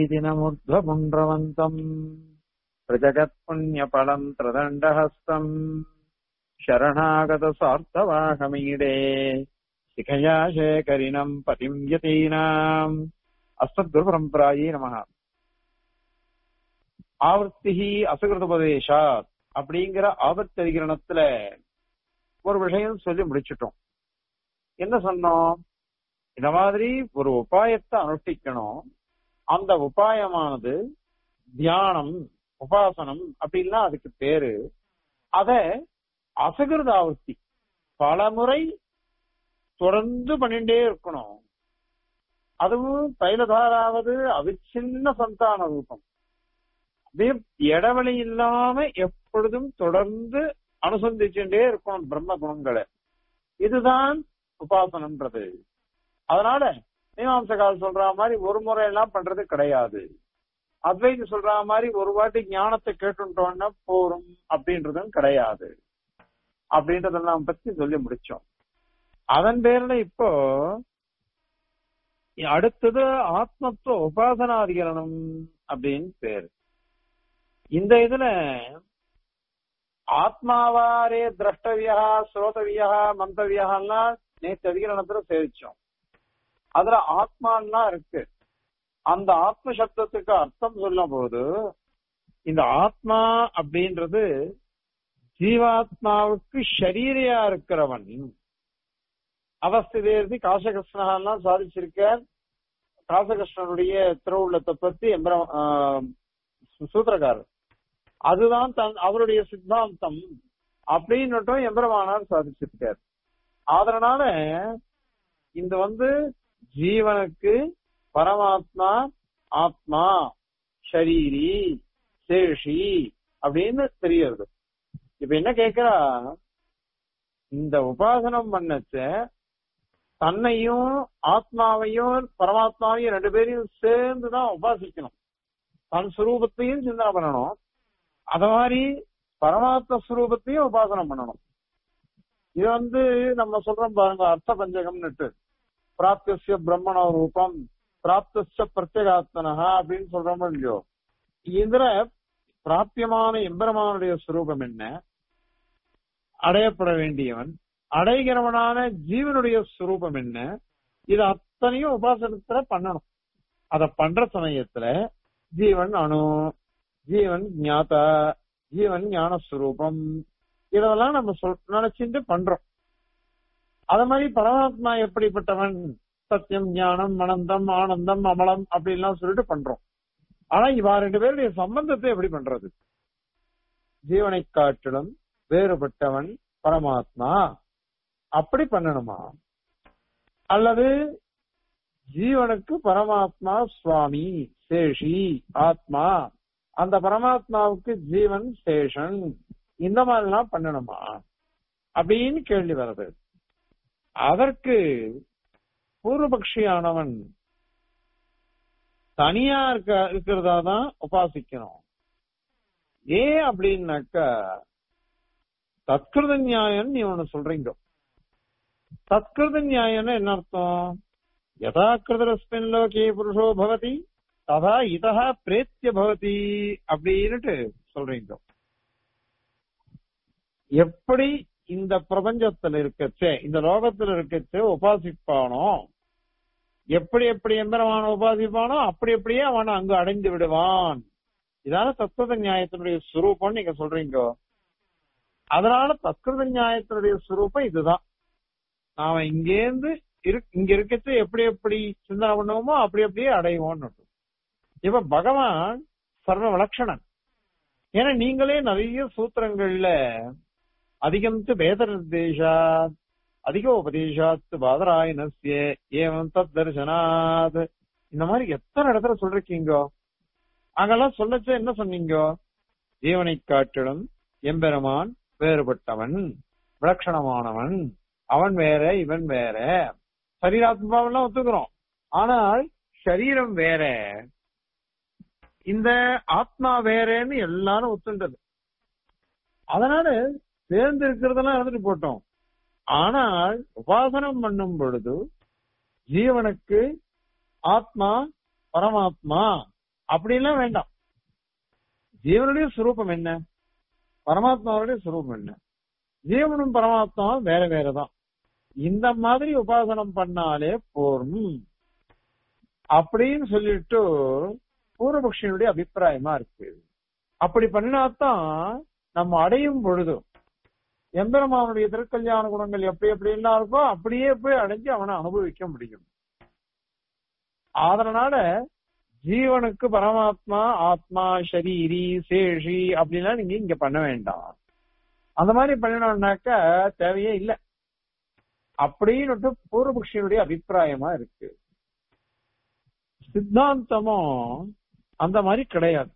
दिनमुर्ध्वपुण्ड्रवन्तम् प्रजगत्पुण्यफलम् त्रिदण्डहस्तम् शरणागतसार्थवाहमीडे शिखया शेखरिणम् पतिम् यतीनाम् அஸ்மத்குருபரம்பராயே நமக ஆவர்த்திகி அசகிருதோபதேசாத் அப்படிங்கிற ஆபத்து அதிகரணத்துல ஒரு விஷயம் சொல்லி முடிச்சிட்டோம் என்ன சொன்னோம் இந்த மாதிரி ஒரு உபாயத்தை அனுஷ்டிக்கணும் அந்த உபாயமானது தியானம் உபாசனம் அப்படின்னா அதுக்கு பேரு அத அசகிருத ஆவர்த்தி பலமுறை தொடர்ந்து பண்ணிட்டே இருக்கணும் அதுவும் தைலதாராவது அவிச்சின்ன சந்தான ரூபம் அப்படியே இடைவெளி இல்லாம எப்பொழுதும் தொடர்ந்து அனுசந்திச்சுட்டே இருக்கணும் பிரம்ம குணங்களை இதுதான் உபாசனம்ன்றது அதனால மீமாம்சகால் சொல்ற மாதிரி ஒரு முறை எல்லாம் பண்றது கிடையாது அத்வைதி சொல்ற மாதிரி ஒரு வாட்டி ஞானத்தை கேட்டுட்டோம்னா போரும் அப்படின்றதும் கிடையாது அப்படின்றதெல்லாம் பத்தி சொல்லி முடிச்சோம் அதன் பேர்ல இப்போ அடுத்தது ஆத்மத்துவ உபாசனாதிகரணம் அப்படின்னு பேரு இந்த இதுல ஆத்மாவாரே திரஷ்டவியா ஸ்ரோதவியா மந்தவியாலாம் நேற்று அதிகரணத்துல சேவிச்சோம் அதுல ஆத்மான்னா இருக்கு அந்த ஆத்ம சப்தத்துக்கு அர்த்தம் சொல்லும் போது இந்த ஆத்மா அப்படின்றது ஜீவாத்மாவுக்கு ஷரீரியா இருக்கிறவன் அவஸ்திதேர்த்தி காசகிருஷ்ணெல்லாம் சாதிச்சிருக்கார் காசகிருஷ்ணனுடைய திருவுள்ளத்தை பத்தி சூத்திரக்காரர் அதுதான் தன் அவருடைய சித்தாந்தம் அப்படின்னுட்டும் எம்பரமானார் சாதிச்சிருக்கார் அதனால இந்த வந்து ஜீவனுக்கு பரமாத்மா ஆத்மா ஷரீரி சேஷி அப்படின்னு தெரியுது இப்ப என்ன கேக்குறா இந்த உபாசனம் பண்ணச்ச தன்னையும் ஆத்மாவையும் பரமாத்மாவையும் ரெண்டு பேரையும் சேர்ந்துதான் உபாசிக்கணும் தன் சுரூபத்தையும் சிந்தனை பண்ணணும் அத மாதிரி பரமாத்ம ஸ்வரூபத்தையும் உபாசனம் பண்ணணும் இது வந்து நம்ம சொல்றோம் பாருங்க அர்த்த பஞ்சகம்னுட்டு பிராப்திய பிரம்மண ரூபம் பிராப்திய பிரத்யேகாத்மனா அப்படின்னு சொல்றோம் இல்லையோ இதுல பிராபியமான எம்பெருமானுடைய சுரூபம் என்ன அடையப்பட வேண்டியவன் அடைகிறவனான ஜீவனுடைய சுரூபம் என்ன இது அத்தனையும் உபாசனத்துல பண்ணணும் அத பண்ற சமயத்துல ஜீவன் அணு ஜீவன் ஞாதா ஜீவன் ஞானஸ்வரூபம் இதெல்லாம் நம்ம சொல் நினைச்சுட்டு பண்றோம் அத மாதிரி பரமாத்மா எப்படிப்பட்டவன் சத்தியம் ஞானம் மனந்தம் ஆனந்தம் அமலம் அப்படின்லாம் சொல்லிட்டு பண்றோம் ஆனா இவா ரெண்டு பேருடைய சம்பந்தத்தை எப்படி பண்றது ஜீவனை காட்டிலும் வேறுபட்டவன் பரமாத்மா அப்படி பண்ணணுமா அல்லது ஜீவனுக்கு பரமாத்மா சுவாமி சேஷி ஆத்மா அந்த பரமாத்மாவுக்கு ஜீவன் சேஷன் இந்த மாதிரிலாம் பண்ணணுமா அப்படின்னு கேள்வி வருது அதற்கு பூர்வபக்ஷியானவன் தனியா இருக்க இருக்கிறதா தான் உபாசிக்கணும் ஏன் அப்படின்னாக்கா தத்கிருத நியாயம் நீ ஒண்ணு சொல்றீங்க தத்கிருத நியாயம்னு என்ன அர்த்தம் யதா கிருதரஸ்மின் லோகே புருஷோ பவதி ததா இதா பிரேத்திய பவதி அப்படின்னுட்டு சொல்றீங்க எப்படி இந்த பிரபஞ்சத்துல இருக்கச்சே இந்த லோகத்துல இருக்கச்சே உபாசிப்பானோ எப்படி எப்படி எம்பரமான உபாசிப்பானோ அப்படி அப்படியே அவன் அங்கு அடைந்து விடுவான் இதான தத்துவ நியாயத்தினுடைய சுரூபம் நீங்க சொல்றீங்க அதனால தத்கிருத நியாயத்தினுடைய சுரூபம் இதுதான் நாம இங்கேருந்து இங்க இருக்கச்சு எப்படி எப்படி சிந்தனை பண்ணுவோமோ அப்படி அப்படியே அடைவோம்னு இப்ப பகவான் சர்வ விலட்சணன் ஏன்னா நீங்களே நிறைய சூத்திரங்கள்ல அதிகம் வேத நிர்தேசாத் அதிக உபதேசாத் பாதராயணசிய ஏவம் தத் தரிசனாத் இந்த மாதிரி எத்தனை இடத்துல சொல்றீங்க அங்கெல்லாம் சொல்லச்ச என்ன சொன்னீங்க ஜீவனை காட்டிலும் எம்பெருமான் வேறுபட்டவன் விலட்சணமானவன் அவன் வேற இவன் வேற சரீராத்மாவெல்லாம் ஒத்துக்கிறோம் ஆனால் சரீரம் வேற இந்த ஆத்மா வேறேன்னு எல்லாரும் ஒத்துண்டது அதனால சேர்ந்து இருக்கிறதெல்லாம் இருந்துட்டு போட்டோம் ஆனால் உபாசனம் பண்ணும் பொழுது ஜீவனுக்கு ஆத்மா பரமாத்மா அப்படிலாம் வேண்டாம் ஜீவனுடைய சுரூபம் என்ன பரமாத்மாவுடைய சுரூபம் என்ன ஜீவனும் பரமாத்மாவும் வேற வேறதான் இந்த மாதிரி உபாசனம் பண்ணாலே போரும் அப்படின்னு சொல்லிட்டு பூர்வபக்ஷியனுடைய அபிப்பிராயமா இருக்கு அப்படி பண்ணினாத்தான் நம்ம அடையும் பொழுது எம்பெருமானுடைய திருக்கல்யாண குணங்கள் எப்படி எப்படி எல்லாம் இருக்கோ அப்படியே போய் அடைஞ்சு அவனை அனுபவிக்க முடியும் அதனால ஜீவனுக்கு பரமாத்மா ஆத்மா ஷரீரி சேஷி அப்படிலாம் நீங்க இங்க பண்ண வேண்டாம் அந்த மாதிரி பண்ணணும்னாக்க தேவையே இல்லை அப்படின்னு பூர்வபக்ஷியனுடைய அபிப்பிராயமா இருக்கு சித்தாந்தமும் அந்த மாதிரி கிடையாது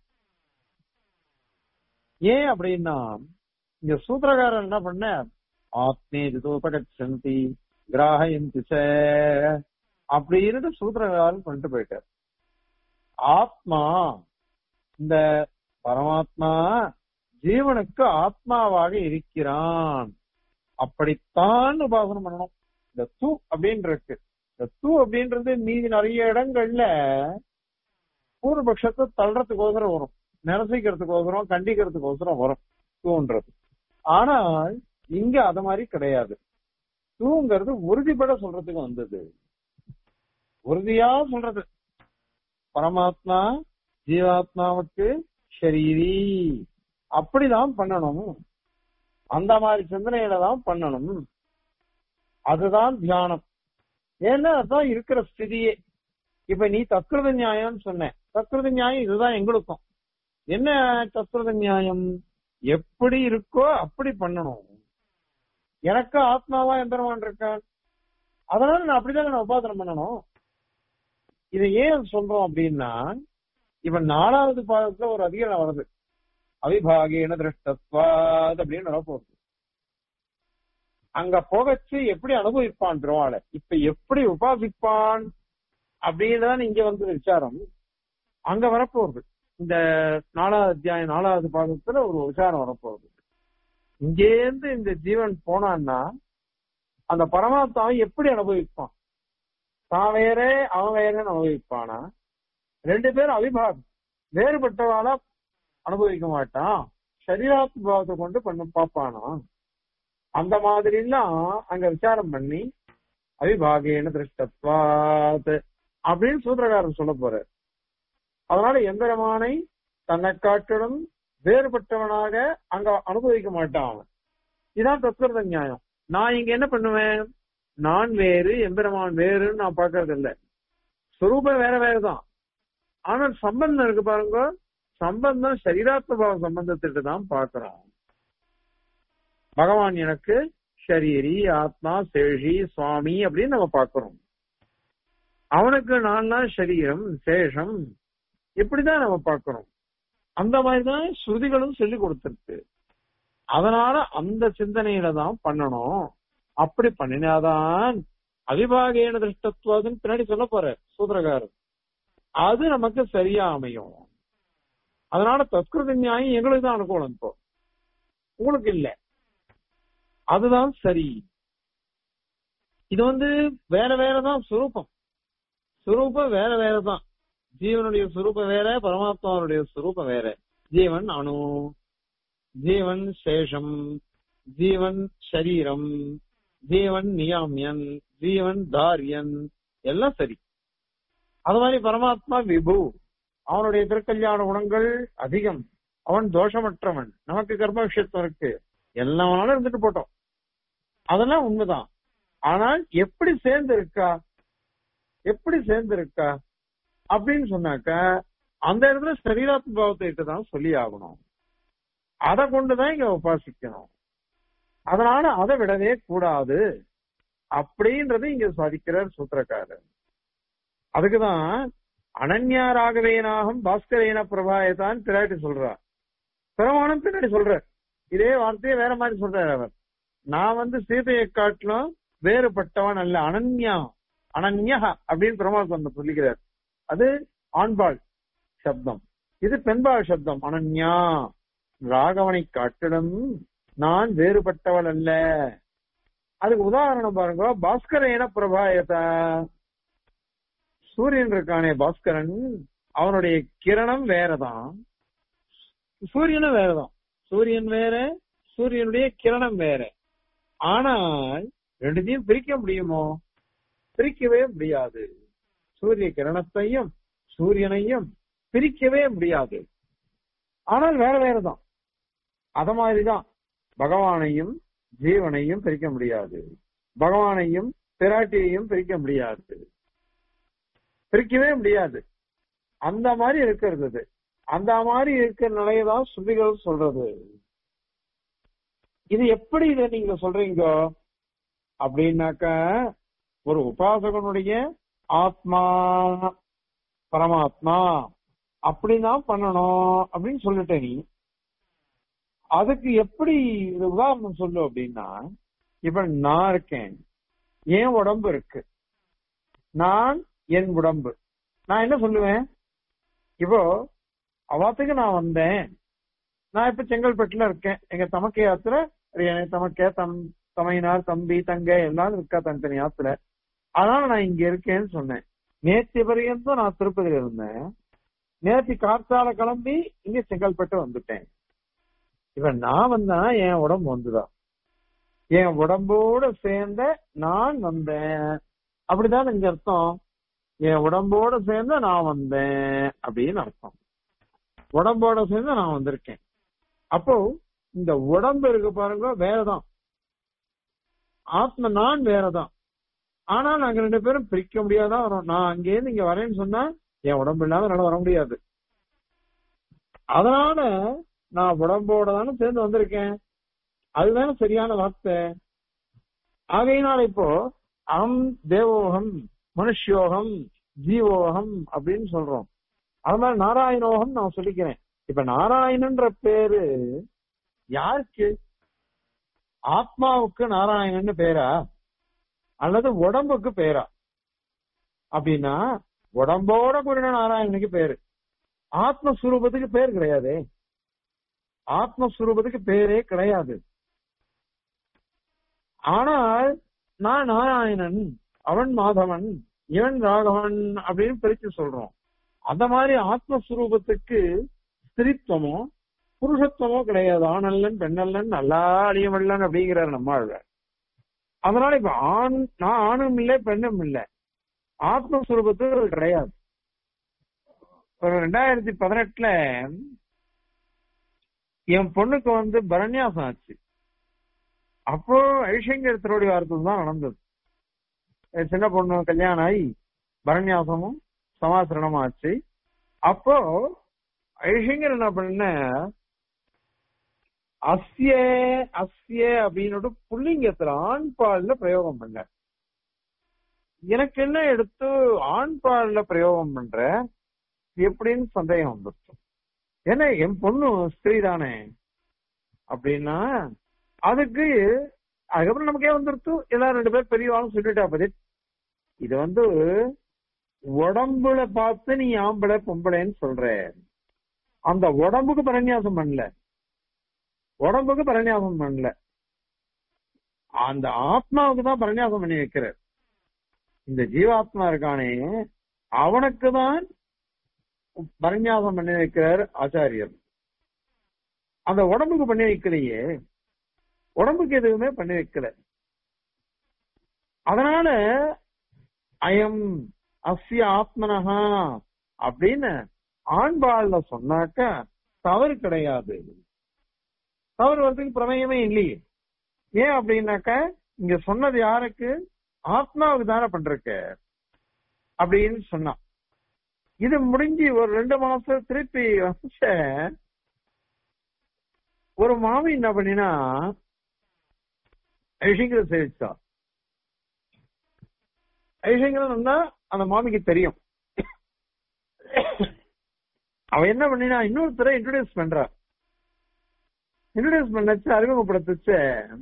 ஏன் அப்படின்னா இங்க சூத்திரகாரன் என்ன பண்ண ஆத்மே ஜிதோபகச்சந்தி கிராகயந்தி ச அப்படின்னு சூத்திரகாரன் பண்ணிட்டு போயிட்டார் ஆத்மா இந்த பரமாத்மா ஜீவனுக்கு ஆத்மாவாக இருக்கிறான் அப்படித்தான் உபாசனம் பண்ணணும் இந்த தூ அப்படின்னு இருக்கு இந்த தூ அப்படின்றது மீதி நிறைய இடங்கள்ல பூர்வபக்ஷத்தை தள்ளுறதுக்கோசரம் வரும் நிரசிக்கிறதுக்கோசரம் கண்டிக்கிறதுக்கோசரம் வரும் தூன்றது ஆனால் இங்க அத மாதிரி கிடையாது தூங்கிறது உறுதிப்பட சொல்றதுக்கு வந்தது உறுதியா சொல்றது பரமாத்மா ஜீவாத்மாவுக்கு ஷரீரி அப்படிதான் பண்ணணும் அந்த மாதிரி சிந்தனையில தான் பண்ணணும் அதுதான் தியானம் ஏன்னா அதான் இருக்கிற ஸ்திதியே இப்ப நீ தத்கிருத நியாயம்னு சொன்ன தத்கிருத நியாயம் இதுதான் எங்களுக்கும் என்ன தத்கிருத நியாயம் எப்படி இருக்கோ அப்படி பண்ணணும் எனக்கு ஆத்மாவா எந்திரமான் இருக்கான் அதனால நான் அப்படிதான் நான் உபாசனம் பண்ணணும் இதை ஏன் சொல்றோம் அப்படின்னா இப்ப நாலாவது பாதத்துல ஒரு அதிகாரம் வருது அவிபாகேன திருஷ்டத்வாத் அப்படின்னு வரப்போகுது அங்க போகச்சு எப்படி அனுபவிப்பான் திருவாளை இப்ப எப்படி உபாசிப்பான் அப்படின்னு இங்க வந்து விசாரம் அங்க வரப்போகுது இந்த நாலாவது அத்தியாயம் நாலாவது பாதத்துல ஒரு விசாரம் வரப்போகுது இங்கேருந்து இந்த ஜீவன் போனான்னா அந்த பரமாத்மாவை எப்படி அனுபவிப்பான் தான் வேற அவன் வேறன்னு அனுபவிப்பானா ரெண்டு பேரும் அவிபாகம் வேறுபட்டவாளா அனுபவிக்க மாட்டான் சரீராத்மாவத்தை கொண்டு பண்ண பார்ப்பானா அந்த மாதிரி எல்லாம் அங்க விசாரம் பண்ணி அவிபாகேன திருஷ்டத்வாத் அப்படின்னு சூத்திரகாரர் சொல்ல போறார் அதனால எந்திரமானை தன்னை காட்டிலும் வேறுபட்டவனாக அங்க அனுபவிக்க மாட்டான் அவன் இதான் தத்துவத நியாயம் நான் இங்க என்ன பண்ணுவேன் நான் வேறு எம்பெருமான் வேறுன்னு நான் பாக்குறது இல்ல சுரூபம் வேற வேறதான் ஆனால் சம்பந்தம் இருக்கு பாருங்க சம்பந்தம் சரீராத்மபாவ சம்பந்தத்திட்டு தான் பாக்குறோம் பகவான் எனக்கு ஷரீரி ஆத்மா சேஷி சுவாமி அப்படின்னு நம்ம பாக்குறோம் அவனுக்கு நான் தான் சரீரம் சேஷம் இப்படிதான் நம்ம பாக்குறோம் அந்த மாதிரிதான் ஸ்ருதிகளும் சொல்லி கொடுத்திருக்கு அதனால அந்த சிந்தனையில தான் பண்ணணும் அப்படி பண்ணினாதான் அவிபாகேன திருஷ்டத்துவாதுன்னு பின்னாடி சொல்ல போற சூத்திரகாரர் அது நமக்கு சரியா அமையும் அதனால தத்கிருத நியாயம் எங்களுக்கு தான் அனுகூலம் இப்போ உங்களுக்கு இல்ல அதுதான் சரி இது வந்து வேற வேறதான் சுரூபம் சுரூபம் வேற வேறதான் ஜீவனுடைய சுரூபம் வேற பரமாத்மாவுடைய சுரூபம் வேற ஜீவன் அணு ஜீவன் சேஷம் ஜீவன் சரீரம் ஜீவன் நியாமியன் ஜீவன் தாரியன் எல்லாம் சரி அது மாதிரி பரமாத்மா விபு அவனுடைய திருக்கல்யாண குணங்கள் அதிகம் அவன் தோஷமற்றவன் நமக்கு கர்ம விஷயத்துவம் இருக்கு எல்லாம் இருந்துட்டு போட்டோம் அதெல்லாம் உண்மைதான் ஆனால் எப்படி சேர்ந்து இருக்கா எப்படி சேர்ந்து இருக்கா அப்படின்னு சொன்னாக்க அந்த இடத்துல சரீராத்ம பாவத்தை தான் சொல்லி ஆகணும் அதை கொண்டுதான் இங்க உபாசிக்கணும் அதனால அதை விடவே கூடாது அப்படின்றது இங்க சாதிக்கிறார் சூத்திரக்காரர் அதுக்குதான் அனன்யா ராகவேனாகம் பாஸ்கரேன பிரபாயத்தான் பிராட்டி சொல்றார் பிரமாணம் பின்னாடி சொல்றார் இதே வார்த்தையை வேற மாதிரி சொல்றாரு அவர் நான் வந்து சீதையை காட்டிலும் வேறுபட்டவன் அல்ல அனன்யா அனன்யா அப்படின்னு பிரமாணம் சொல்லிக்கிறார் அது ஆண்பாள் சப்தம் இது பெண்பாள் சப்தம் அனன்யா ராகவனை காட்டிலும் நான் வேறுபட்டவள் அல்ல அதுக்கு உதாரணம் பாருங்க பாஸ்கரேன பிரபாயத சூரியன் இருக்கானே பாஸ்கரன் அவனுடைய கிரணம் வேறதான் சூரியனும் வேறதான் சூரியன் வேற சூரியனுடைய கிரணம் வேற ஆனால் ரெண்டுத்தையும் பிரிக்க முடியுமோ பிரிக்கவே முடியாது சூரிய கிரணத்தையும் சூரியனையும் பிரிக்கவே முடியாது ஆனால் வேற வேறதான் அத மாதிரிதான் பகவானையும் ஜீவனையும் பிரிக்க முடியாது பகவானையும் பிராட்டியையும் பிரிக்க முடியாது பிரிக்கவே முடியாது அந்த மாதிரி இருக்கிறது அது. அந்த மாதிரி இருக்கிற நிலையதான் ஸ்ருதிகள் சொல்றது இது எப்படி இதை நீங்க சொல்றீங்க அப்படின்னாக்க ஒரு உபாசகனுடைய ஆத்மா பரமாத்மா அப்படிதான் பண்ணணும் அப்படின்னு சொல்லிட்ட நீ அதுக்கு எப்படி இது உதாரணம் சொல்லு அப்படின்னா இப்ப நான் இருக்கேன் என் உடம்பு இருக்கு நான் என் உடம்பு நான் என்ன சொல்லுவேன் இப்போ அவாத்துக்கு நான் வந்தேன் நான் இப்ப செங்கல்பட்டுல இருக்கேன் எங்க தமக்கையாத்துல தமக்க தம் தமையினார் தம்பி தங்க எல்லாரும் இருக்கா தனித்தனி ஆத்துல அதனால நான் இங்க இருக்கேன்னு சொன்னேன் நேற்று வரையும் நான் திருப்பதியில இருந்தேன் நேற்று காத்தால கிளம்பி இங்க செங்கல்பட்டு வந்துட்டேன் இப்ப நான் வந்தா என் உடம்பு வந்துதான் என் உடம்போட சேர்ந்த நான் வந்தேன் அப்படிதான் இங்க அர்த்தம் என் உடம்போட சேர்ந்த நான் வந்தேன் அப்படின்னு அர்த்தம் உடம்போட சேர்ந்து நான் வந்திருக்கேன் அப்போ இந்த உடம்பு இருக்கு பாருங்க வேறதான் ஆத்ம நான் வேறதான் ஆனா நாங்க ரெண்டு பேரும் பிரிக்க முடியாதான் வரோம் நான் அங்கேருந்து இங்க வரேன்னு சொன்னா என் உடம்பு இல்லாம என்னால வர முடியாது அதனால நான் உடம்போட தானே சேர்ந்து வந்திருக்கேன் அதுதானே சரியான வார்த்தை ஆகையினால இப்போ அகம் தேவோகம் மனுஷ்யோகம் ஜீவோகம் அப்படின்னு சொல்றோம் அது மாதிரி நாராயணோகம் நான் சொல்லிக்கிறேன் இப்ப நாராயணன்ற பேரு யாருக்கு ஆத்மாவுக்கு நாராயணன்னு பேரா அல்லது உடம்புக்கு பேரா அப்படின்னா உடம்போட கூடின நாராயணனுக்கு பேரு ஆத்மஸ்வரூபத்துக்கு பேர் கிடையாதே ஆத்மஸ்வரூபத்துக்கு பேரே கிடையாது ஆனால் நான் நாராயணன் அவன் மாதவன் இவன் ராகவன் அப்படின்னு பிரிச்சு சொல்றோம் அந்த மாதிரி ஆத்மஸ்வரூபத்துக்கு ஸ்திரித்துவமோ புருஷத்துவமோ கிடையாது ஆணல்லன் பெண்ணல்லன் நல்லா அழியவல்லன் அப்படிங்கிறார் நம்மாழ்வார் அதனால இப்ப ஆண் நான் ஆணும் இல்லை பெண்ணும் இல்லை ஆத்மஸ்வரூபத்துக்கு அது கிடையாது ஒரு ரெண்டாயிரத்தி பதினெட்டுல என் பொண்ணுக்கு வந்து பரண்யாசம் ஆச்சு அப்போ ஐஷங்கர் திருவடி வாரத்தில் தான் நடந்தது என் சின்ன பொண்ணு கல்யாணம் ஆகி பரண்யாசமும் சமாசரணமும் ஆச்சு அப்போ ஐஷங்கர் என்ன பண்ண அஸ்ய அஸ்ய அப்படின்னு புள்ளிங்கத்துல ஆண் பால்ல பிரயோகம் பண்ண எனக்கு என்ன எடுத்து ஆண் பால்ல பிரயோகம் பண்ற எப்படின்னு சந்தேகம் வந்துருச்சு ஏன்னா என் பொண்ணு ஸ்திரீ தானே அப்படின்னா அதுக்கு அதுக்கப்புறம் நமக்கே வந்துருத்து எல்லாரும் ரெண்டு பேர் பெரியவாளும் சொல்லிட்டா பதி இது வந்து உடம்புல பார்த்து நீ ஆம்பளை பொம்பளைன்னு சொல்ற அந்த உடம்புக்கு பரநியாசம் பண்ணல உடம்புக்கு பரநியாசம் பண்ணல அந்த ஆத்மாவுக்கு தான் பரநியாசம் பண்ணி வைக்கிற இந்த ஜீவாத்மா இருக்கானே அவனுக்கு தான் பரநியாசம் பண்ணி வைக்கிறார் ஆச்சாரியர் அந்த உடம்புக்கு பண்ணி வைக்கலையே உடம்புக்கு எதுவுமே பண்ணி வைக்கல அதனால அயம் அஸ்ய ஆத்மனஹா அப்படின்னு ஆண்பாள்ல சொன்னாக்க தவறு கிடையாது தவறு வரதுக்கு பிரமேயமே இல்லையே ஏன் அப்படின்னாக்க இங்க சொன்னது யாருக்கு ஆத்மாவுக்கு தானே பண்றக்க அப்படின்னு சொன்னான் இது முடிஞ்சு ஒரு ரெண்டு மாசம் திருப்பி வச்ச ஒரு மாமி என்ன பண்ணினா ஐஷங்கர சேவிச்சா ஐஷங்கரன் அந்த மாமிக்கு தெரியும் அவ என்ன பண்ணினா இன்னொருத்தரை இன்ட்ரோடியூஸ் பண்றா இன்ட்ரோடியூஸ் பண்ணச்சு அறிமுகப்படுத்துச்சு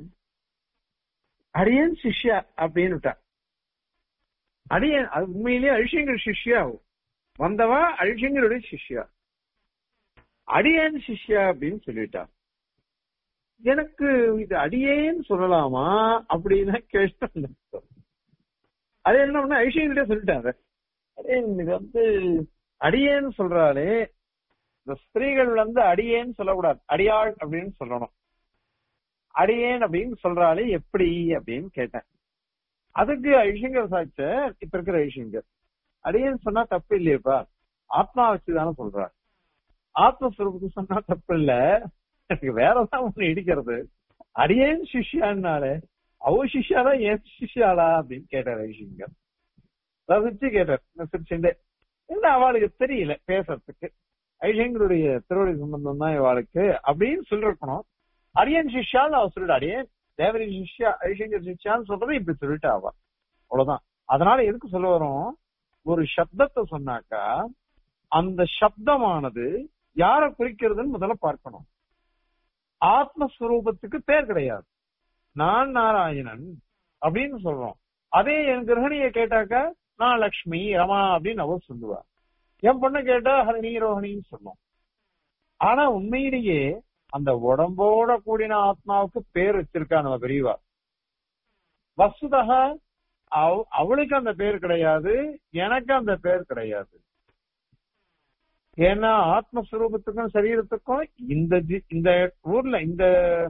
அரியன் சிஷ்யா அப்படின்னு விட்டா அடியன் அது உண்மையிலேயே அழிஷங்கர் சிஷ்யா வந்தவா அழிஷங்கருடைய சிஷ்யா அடியேன் சிஷ்யா அப்படின்னு சொல்லிட்டா எனக்கு இது அடியேன்னு சொல்லலாமா அப்படின்னு கேட்டு அது என்ன பண்ண ஐஷங்கர்கிட்ட சொல்லிட்டாங்க அதே இது வந்து அடியேன்னு சொல்றாளே இந்த ஸ்திரீகள் வந்து அடியேன்னு சொல்லக்கூடாது அடியாள் அப்படின்னு சொல்லணும் அடியேன் அப்படின்னு சொல்றாளே எப்படி அப்படின்னு கேட்டேன் அதுக்கு ஐஷங்கர் சாட்சர் இப்ப இருக்கிற ஐஷங்கர் அடியேன்னு சொன்னா தப்பு இல்லையப்பா ஆத்மா வச்சுதானே சொல்றார் ஆத்மஸ்வரூபத்தை சொன்னா தப்பு இல்ல எனக்கு வேறதான் ஒண்ணு இடிக்கிறது அடியேன் சிஷ்யான்னாலே அவ சிஷ்யாலா ஏன் சிஷ்யாளா அப்படின்னு கேட்டார் ஐஷங்கர் ரசிச்சு கேட்டார் சிரிச்சுண்டே என்ன அவளுக்கு தெரியல பேசுறதுக்கு ஐஷங்கருடைய திருவடி சம்பந்தம் தான் இவாளுக்கு அப்படின்னு சொல்லிருக்கணும் அரியன் சிஷ்யான்னு அவ சொல்லிட்டு அடியேன் தேவரி சிஷ்யா ஐஷங்கர் சிஷ்யான்னு சொல்றது இப்படி சொல்லிட்டு அவ அவ்வளவுதான் அதனால எதுக்கு சொல்ல வரும் ஒரு சப்தத்தை சொன்னாக்கா அந்த சப்தமானது யார குறிக்கிறதுன்னு முதல்ல பார்க்கணும் ஆத்மஸ்வரூபத்துக்கு பேர் கிடையாது நான் நாராயணன் அப்படின்னு சொல்றோம் அதே என் கிரகணிய கேட்டாக்க நான் லக்ஷ்மி ரமா அப்படின்னு அவ சொல்லுவா என் பொண்ணு கேட்டா ஹரிணி ரோஹிணின்னு சொல்லும் ஆனா உண்மையிலேயே அந்த உடம்போட கூடின ஆத்மாவுக்கு பேர் வச்சிருக்கா நம்ம பெரியவா வசுதக அவளுக்கு அந்த பேர் கிடையாது எனக்கு அந்த பேர் கிடையாது ஏன்னா ஆத்மஸ்வரூபத்துக்கும் சரீரத்துக்கும் இந்த இந்த ஊர்ல இந்த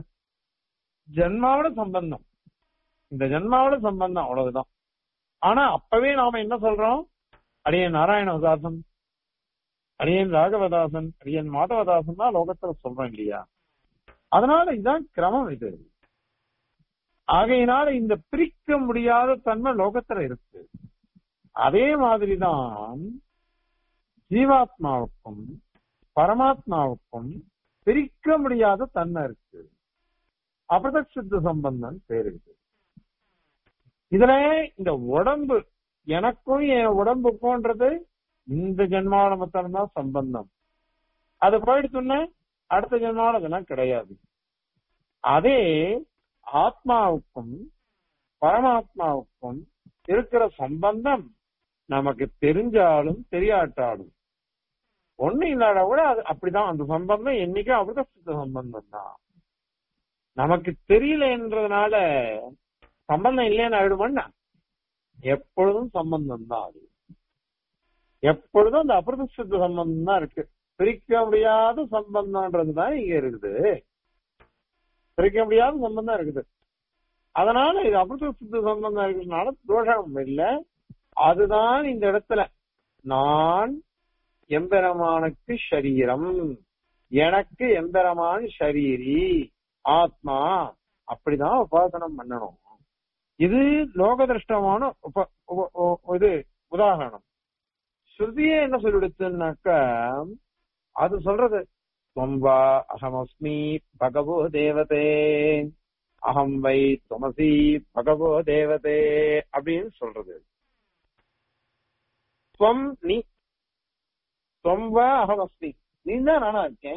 ஜென்மாவோட சம்பந்தம் இந்த ஜென்மாவோட சம்பந்தம் அவ்வளவுதான் ஆனா அப்பவே நாம என்ன சொல்றோம் அடியன் நாராயணதாசன் அடியன் ராகவதாசன் அடியன் மாதவதாசன் தான் லோகத்துல சொல்றோம் இல்லையா அதனால இதுதான் கிரமம் இது ஆகையினால இந்த பிரிக்க முடியாத தன்மை லோகத்துல இருக்கு அதே மாதிரிதான் ஜீவாத்மாவுக்கும் பரமாத்மாவுக்கும் பிரிக்க முடியாத தன்மை இருக்கு அபிரத சித்த சம்பந்தம் பேர் இருக்கு இதுல இந்த உடம்பு எனக்கும் என் உடம்புக்கும்ன்றது இந்த ஜென்மாவில மாத்திரம்தான் சம்பந்தம் அது போயிடுச்சுன்னா அடுத்த ஜென்மாவில் அதெல்லாம் கிடையாது அதே ஆத்மாவுக்கும் பரமாத்மாவுக்கும் இருக்கிற சம்பந்தம் நமக்கு தெரிஞ்சாலும் தெரியாட்டாலும் ஒண்ணு இல்லாத கூட அது அப்படிதான் அந்த சம்பந்தம் என்னைக்கும் அமிர்த சித்த சம்பந்தம் தான் நமக்கு தெரியலன்றதுனால சம்பந்தம் இல்லைன்னு ஆயிடுமாண்ணா எப்பொழுதும் சம்பந்தம் தான் அது எப்பொழுதும் அந்த அபிரத சித்த சம்பந்தம் தான் இருக்கு பிரிக்க முடியாத சம்பந்தம்ன்றது தான் இங்க இருக்குது பிரிக்க முடியாத சம்பந்தம் இருக்குது அதனால இது அமிர்த சித்த சம்பந்தம் இருக்கிறதுனால தோஷம் இல்லை அதுதான் இந்த இடத்துல நான் எம்பெருமானுக்கு சரீரம் எனக்கு எம்பெருமான் ஷரீரி ஆத்மா அப்படிதான் உபாசனம் பண்ணணும் இது லோகதிருஷ்டமான உப இது உதாரணம் ஸ்ருதியே என்ன சொல்லிடுச்சுன்னாக்க அது சொல்றது தொம்பா அகமஸ்மி பகவோ தேவதே அகம் வை துமசி பகவோ தேவதே அப்படின்னு சொல்றது துவம் நீ தொம்பா அகமஸ்மி நீ தான் நானா இருக்கேன்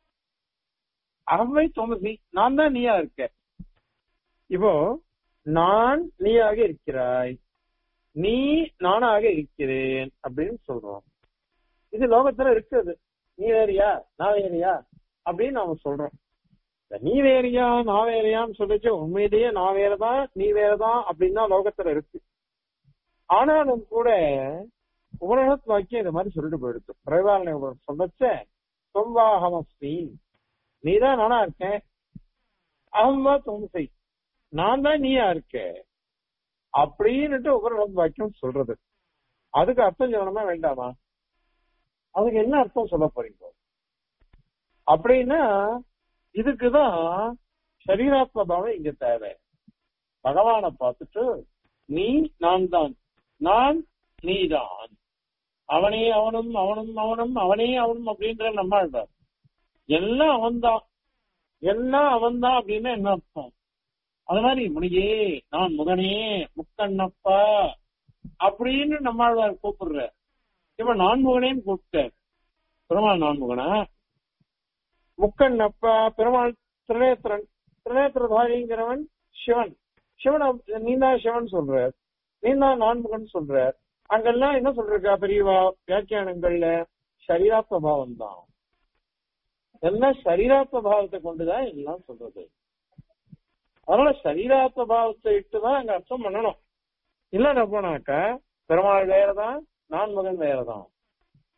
அகவை துமசி நான் தான் நீயா இருக்க இப்போ நான் நீயாக இருக்கிறாய் நீ நானாக இருக்கிறேன் அப்படின்னு சொல்றோம் இது லோகத்துல இருக்குது நீ வேறியா நான் வேறியா அப்படின்னு நாம சொல்றோம் நீ வேறியா நான் வேறையான்னு சொல்லிச்சு உண்மையிலேயே நான் வேறதான் நீ வேறதான் அப்படின்னு தான் லோகத்துல இருக்கு ஆனாலும் கூட உபனிஷத் வாக்கியம் இந்த மாதிரி சொல்லிட்டு போயிடுச்சு பிரபாலனை சொல்லச்ச தொம்பாகமஸ்மி நீ தான் நானா இருக்கேன் அகம்பா தொம்சை நான் தான் நீயா இருக்க அப்படின்னுட்டு உபனிஷத் வாக்கியம் சொல்றது அதுக்கு அர்த்தம் சொல்லணுமா வேண்டாமா அதுக்கு என்ன அர்த்தம் சொல்ல போறீங்க அப்படின்னா இதுக்குதான் சரீராத்ம பாவம் இங்க தேவை பகவானை பார்த்துட்டு நீ நான் தான் நான் நீதான் அவனே அவனும் அவனும் அவனும் அவனே அவனும் அப்படின்ற நம்ம எல்லாம் அவன்தான் எல்லாம் அவன்தான் அப்படின்னா என்ன அர்த்தம் அது மாதிரி முனியே நான் முகனே முக்கண்ணப்பா அப்படின்னு நம்மாழ்வார் கூப்பிடுற இப்ப நான்முகனேன்னு கூப்பிட்டார் பெருமாள் நான்முகனா முக்கண்ணப்பா பெருமாள் திரிநேத்திரன் திரிநேத்திரதாரிங்கிறவன் சிவன் சிவன் நீதான் சிவன் சொல்றார் நீதான் நான்முகன் சொல்றார் அங்கெல்லாம் என்ன சொல்றா பெரியவா வியாக்கியானங்கள்ல சரீராத்ம பாவம் தான் எல்லாம் சரீராத்ம பாவத்தை கொண்டுதான் எல்லாம் சொல்றது அதனால சரீராத்ம பாவத்தை இட்டுதான் அங்க அர்த்தம் பண்ணணும் இல்ல போனாக்க பெருமாள் வேறதான் நான்முகன் வேறதான்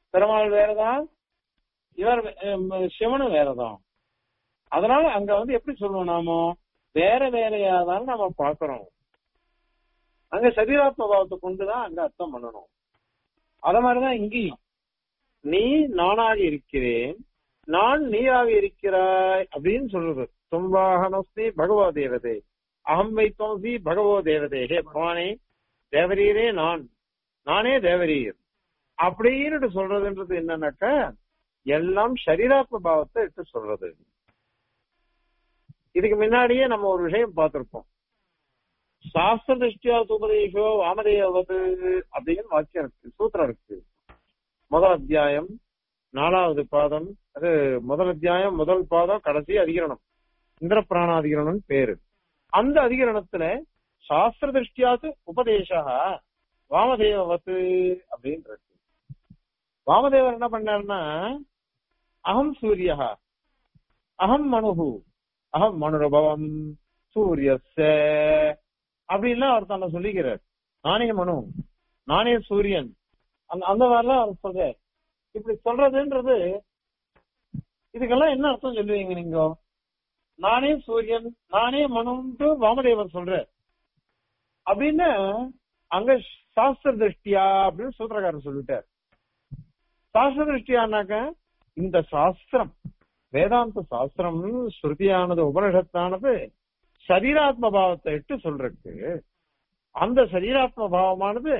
பெருமாள் வேறதான் இவர் அஹ், சிவனும் வேறதான் அதனால அங்க வந்து எப்படி சொல்லுவோம் நாமோ வேற வேறையா தான் நாம பாக்குறோம் அங்க சரீராத்ம பாவத்தை கொண்டுதான் அங்க அர்த்தம் பண்ணணும் அத மாதிரிதான் இங்கேயும் நீ நானாக இருக்கிறேன் நான் நீயாக இருக்கிறாய் அப்படின்னு சொல்றது தும்பாகமஸ்தி பகவோ தேவதே அகம் வைத்தோசி பகவோ தேவதே ஹே பகவானே தேவரீரே நான் நானே தேவரீர் அப்படின்னு சொல்றதுன்றது என்னன்னாக்க எல்லாம் சரீராத்ம பாவத்தை எடுத்து சொல்றது இதுக்கு முன்னாடியே நம்ம ஒரு விஷயம் பார்த்திருப்போம் சாஸ்திர திருஷ்டியா உபதேசோ வாமதேவது அப்படின்னு வாக்கியம் இருக்கு சூத்திரம் இருக்கு முதல் அத்தியாயம் நாலாவது பாதம் அது முதல் அத்தியாயம் முதல் பாதம் கடைசி அதிகரணம் இந்திர பிராணாதிகரணம் பேரு அந்த அதிகரணத்துல சாஸ்திர திருஷ்டியாது உபதேசா வாமதேவத்து அப்படின்னு இருக்கு வாமதேவர் என்ன பண்ணாருன்னா அகம் சூரியா அகம் மனுகு அகம் மனுரபவம் சூரியஸ்ய அப்படின்லாம் அவர் தன்னை சொல்லிக்கிறார் நானே மனு நானே சூரியன் அந்த அந்த மாதிரிலாம் அவர் சொல்றார் இப்படி சொல்றதுன்றது இதுக்கெல்லாம் என்ன அர்த்தம் சொல்லுவீங்க நீங்க நானே சூரியன் நானே மனுன்ட்டு வாமதேவர் சொல்ற அப்படின்னு அங்க சாஸ்திர திருஷ்டியா அப்படின்னு சூத்திரக்காரர் சொல்லிட்டார் சாஸ்திர திருஷ்டியானாக்க இந்த சாஸ்திரம் வேதாந்த சாஸ்திரம் ஸ்ருதியானது உபனிஷத்தானது சரீராத்ம பாவத்தை இட்டு சொல்றதுக்கு அந்த சரீராத்ம பாவமானது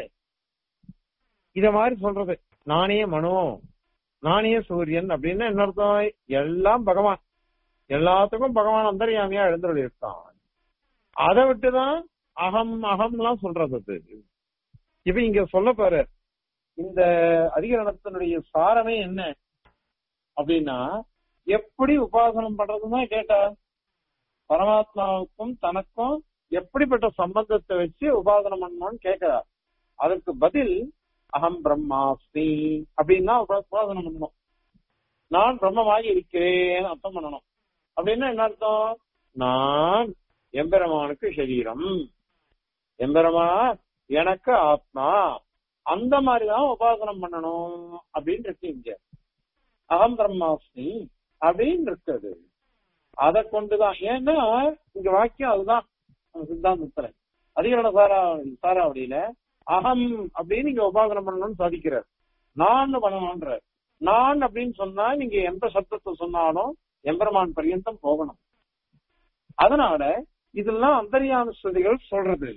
இத மாதிரி சொல்றது நானே மனோ நானே சூரியன் அப்படின்னு என்ன அர்த்தம் எல்லாம் பகவான் எல்லாத்துக்கும் பகவான் அந்தரியாமியா எழுந்துள்ள இருக்கான் அதை விட்டுதான் அகம் அகம்லாம் சொல்றது அது இப்ப இங்க சொல்ல பாரு இந்த அதிகரணத்தினுடைய சாரமே என்ன அப்படின்னா எப்படி உபாசனம் பண்றதுன்னா கேட்டா பரமாத்மாவுக்கும் தனக்கும் எப்படிப்பட்ட சம்பந்தத்தை வச்சு உபாசனம் பண்ணணும்னு கேட்கிறார் அதுக்கு பதில் அகம் பிரம்மாஸ்மி அப்படின்னா உபா- உபாசனம் பண்ணணும் நான் பிரம்மமாகி இருக்கிறேன் அர்த்தம் பண்ணணும் அப்படின்னா என்ன அர்த்தம் நான் எம்பெருமானுக்கு சரீரம் எம்பெருமா எனக்கு ஆத்மா அந்த மாதிரிதான் உபாசனம் பண்ணணும் அப்படின்னு இருக்கு இங்க அகம் பிரம்மாஸ்மி அப்படின்னு இருக்குது அதை கொண்டுதான் ஏன்னா இங்க வாக்கியம் அதுதான் நம்ம சித்தாந்தத்துல அதிகரண சாரா சாராவடியில அகம் அப்படின்னு இங்க உபாசனம் பண்ணணும்னு சாதிக்கிறார் நான் பண்ணணும்ன்ற நான் அப்படின்னு சொன்னா நீங்க எந்த சப்தத்தை சொன்னாலும் எம்பெருமான் பரியந்தம் போகணும் அதனால இதெல்லாம் அந்தரியான ஸ்ருதிகள் சொல்றது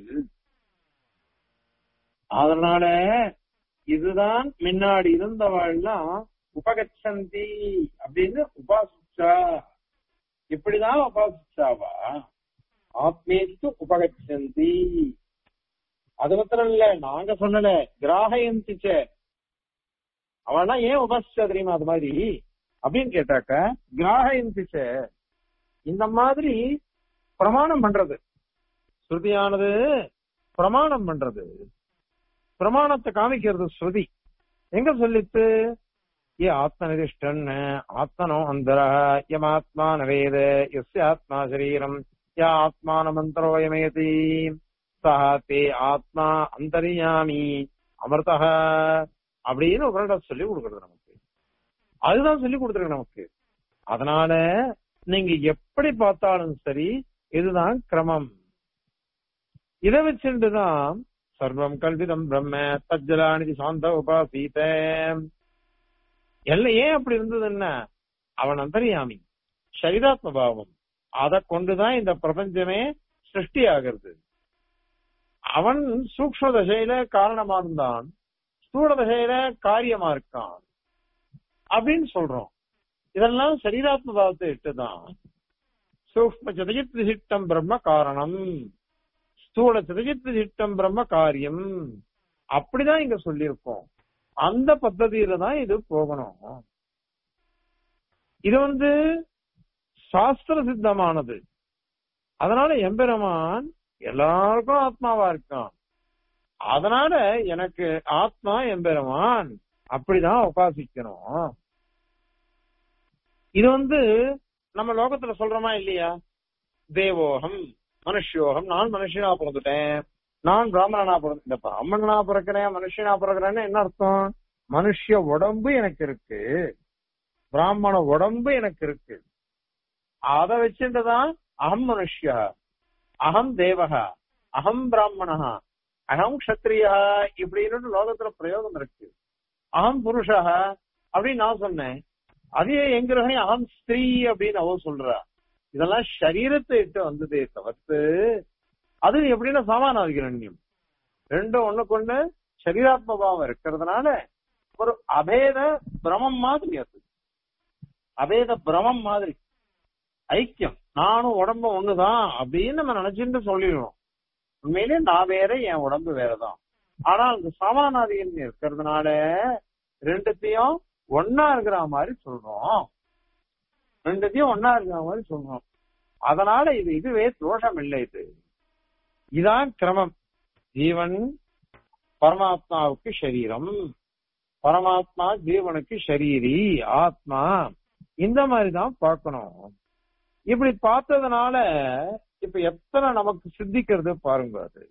அதனால இதுதான் முன்னாடி இருந்தவாள்லாம் உபகச்சந்தி அப்படின்னு உபாசிச்சா இப்படிதான் உபாசிச்சாவா ஆத்மேத்து உபகச்சந்தி அது மாத்திரம் இல்ல நாங்க சொல்லல கிராகயந்திச்ச அவனா ஏன் உபாசிச்சா தெரியுமா அது மாதிரி அப்படின்னு கேட்டாக்க கிராகயந்திச்ச இந்த மாதிரி பிரமாணம் பண்றது ஸ்ருதியானது பிரமாணம் பண்றது பிரமாணத்தை காமிக்கிறது ஸ்ருதி எங்க சொல்லித்து ஏ ஆத்மனிதிஷ்டன் ஆத்மனோ அந்தர யமாத்மா நவேத எஸ்ய ஆத்மா சரீரம் யா ஆத்மானமந்தரோயமேதி சஹ தே ஆத்மா அந்தரியாமி அமிர்தா அப்படின்னு ஒரு சொல்லி கொடுக்கறது நமக்கு அதுதான் சொல்லி கொடுத்துருக்கு நமக்கு அதனால நீங்க எப்படி பார்த்தாலும் சரி இதுதான் கிரமம் இதை வச்சுட்டுதான் சர்வம் கல்விதம் பிரம்ம தஜ்ஜலாநிதி சாந்த உபாசீத எல்லாம் ஏன் அப்படி இருந்ததுன்னா அவன் அந்தரியாமி சரீராத்ம பாவம் அதை கொண்டுதான் இந்த பிரபஞ்சமே சிருஷ்டி ஆகிறது அவன் சூக்ம தசையில காரணமா இருந்தான் ஸ்தூல தசையில காரியமா இருக்கான் அப்படின்னு சொல்றோம் இதெல்லாம் சரீராத்ம பாவத்தை இட்டுதான் சூக்ம சதஜித் விசிஷ்டம் பிரம்ம காரணம் ஸ்தூல சதஜித் விசிஷ்டம் பிரம்ம காரியம் அப்படிதான் இங்க சொல்லியிருக்கோம் அந்த பద్ధதியில தான் இது போகணும் இது வந்து சாஸ்திர சித்தமானது அதனால எம்பெருமான் எல்லாருக்கும் ஆத்மாவா இருக்கான் அதனால எனக்கு ஆத்மா எம்பெருமான் அப்படிதான் உபாசிக்கணும் இது வந்து நம்ம லோகத்துல சொல்றோமா இல்லையா தேவோகம் மனுஷயோகம் நான் மனுஷனா பிறந்துட்டேன் நான் பிராமணனா பிறந்த பிராமணனா பிறக்கிறேன் மனுஷனா பிறக்கிறேன்னு என்ன அர்த்தம் மனுஷ உடம்பு எனக்கு இருக்கு பிராமண உடம்பு எனக்கு இருக்கு அதை வச்சுட்டுதான் அகம் மனுஷ்யா அகம் தேவகா அகம் பிராமணா அகம் கஷத்திரியா இப்படின்னு லோகத்துல பிரயோகம் இருக்கு அகம் புருஷா அப்படின்னு நான் சொன்னேன் அதே எங்கிரகணி அகம் ஸ்திரீ அப்படின்னு அவ சொல்றா இதெல்லாம் சரீரத்தை இட்டு வந்ததே தவிர்த்து அது எப்படின்னா சமானாதிகரண்யம் ரெண்டும் ஒண்ணுக்கு ஒண்ணு சரீராத்மபாவம் இருக்கிறதுனால ஒரு அபேத பிரமம் மாதிரி அது அபேத பிரமம் மாதிரி ஐக்கியம் நானும் உடம்பு ஒண்ணுதான் அப்படின்னு நம்ம நினைச்சுட்டு சொல்லிடுவோம் உண்மையிலே நான் வேற என் உடம்பு வேறதான் ஆனா அந்த சமானாதிகம் இருக்கிறதுனால ரெண்டுத்தையும் ஒன்னா இருக்கிற மாதிரி சொல்றோம் ரெண்டுத்தையும் ஒன்னா இருக்கிற மாதிரி சொல்றோம் அதனால இது இதுவே தோஷம் இல்லை இது இதான் கிரமம் ஜீவன் பரமாத்மாவுக்கு சரீரம் பரமாத்மா ஜீவனுக்கு ஷரீரி ஆத்மா இந்த மாதிரிதான் பார்க்கணும் இப்படி பார்த்ததுனால இப்ப எத்தனை நமக்கு சித்திக்கிறது பாருங்க அது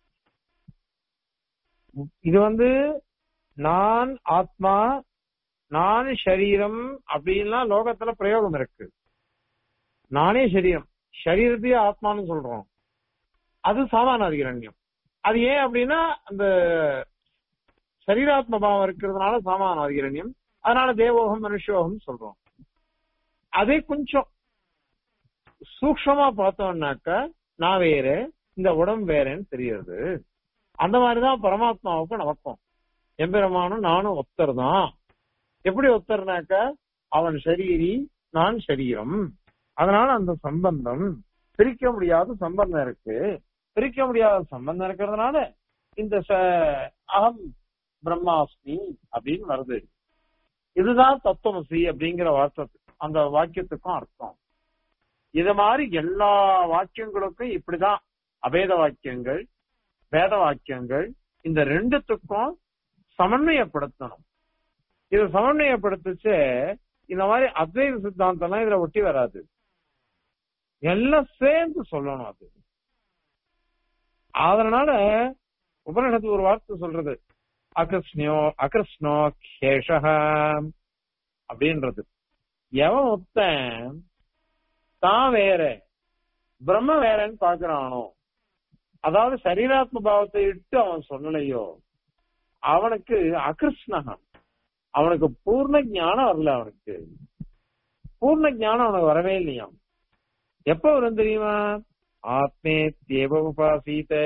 இது வந்து நான் ஆத்மா நான் சரீரம் அப்படின்லாம் லோகத்துல பிரயோகம் இருக்கு நானே சரீரம் சரீரத்தையே ஆத்மான்னு சொல்றோம் அது சாதாரண அதிகரண்யம் அது ஏன் அப்படின்னா அந்த சரீராத்ம பாவம் இருக்கிறதுனால சாமான அதிகரண்யம் அதனால தேவோகம் மனுஷோகம் சொல்றோம் அதே கொஞ்சம் சூக்ஷமா பார்த்தோம்னாக்க நான் வேற இந்த உடம்பு வேறேன்னு தெரியுது அந்த மாதிரிதான் பரமாத்மாவுக்கும் நமக்கும் எம்பெருமானும் நானும் ஒத்தர் தான் எப்படி ஒத்தர்னாக்க அவன் சரீரி நான் சரீரம் அதனால அந்த சம்பந்தம் பிரிக்க முடியாத சம்பந்தம் இருக்கு பிரிக்க முடியாத சம்பந்தம் இருக்கிறதுனால இந்த அகம் பிரம்மாஸ்மி அப்படின்னு வருது இதுதான் தத்துவமசி அப்படிங்கிற வார்த்தை அந்த வாக்கியத்துக்கும் அர்த்தம் இது மாதிரி எல்லா வாக்கியங்களுக்கும் இப்படிதான் அபேத வாக்கியங்கள் வேத வாக்கியங்கள் இந்த ரெண்டுத்துக்கும் சமன்வயப்படுத்தணும் இது சமன்வயப்படுத்துச்சு இந்த மாதிரி அத்வைத சித்தாந்தம்லாம் இதுல ஒட்டி வராது எல்லாம் சேர்ந்து சொல்லணும் அது அதனால உபனிஷத்து ஒரு வார்த்தை சொல்றது அகிருஷ்ணியோ அகிருஷ்ணோ கேஷக அப்படின்றது எவன் ஒத்தன் தான் வேற பிரம்ம வேறன்னு பாக்குறானோ அதாவது சரீராத்ம பாவத்தை இட்டு அவன் சொல்லலையோ அவனுக்கு அகிருஷ்ணகம் அவனுக்கு பூர்ண ஞானம் வரல அவனுக்கு பூர்ண ஞானம் அவனுக்கு வரவே இல்லையா எப்ப வரும் தெரியுமா ஆத்மே தேவ உபாசீத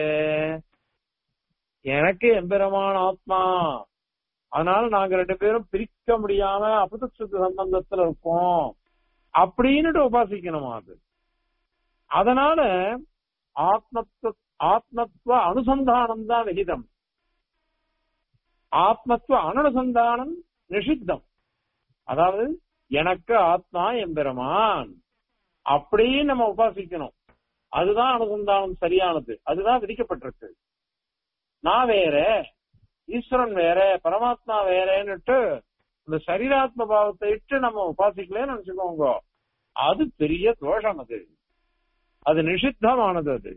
எனக்கு எம்பெருமான ஆத்மா அதனால நாங்க ரெண்டு பேரும் பிரிக்க முடியாம அபதசுத்த சம்பந்தத்துல இருக்கோம் அப்படின்னுட்டு உபாசிக்கணுமா அது அதனால ஆத்மத்துவ ஆத்மத்துவ அனுசந்தானம் தான் விகிதம் ஆத்மத்துவ அனுசந்தானம் நிஷித்தம் அதாவது எனக்கு ஆத்மா எம்பெருமான் அப்படின்னு நம்ம உபாசிக்கணும் அதுதான் அனுசந்தானம் சரியானது அதுதான் விதிக்கப்பட்டிருக்கு நான் வேற ஈஸ்வரன் வேற பரமாத்மா வேறன்னுட்டு இந்த சரீராத்ம பாவத்தை இட்டு நம்ம உபாசிக்கலன்னு நினைச்சுக்கோங்க அது பெரிய தோஷம் அது அது நிஷித்தமானது அது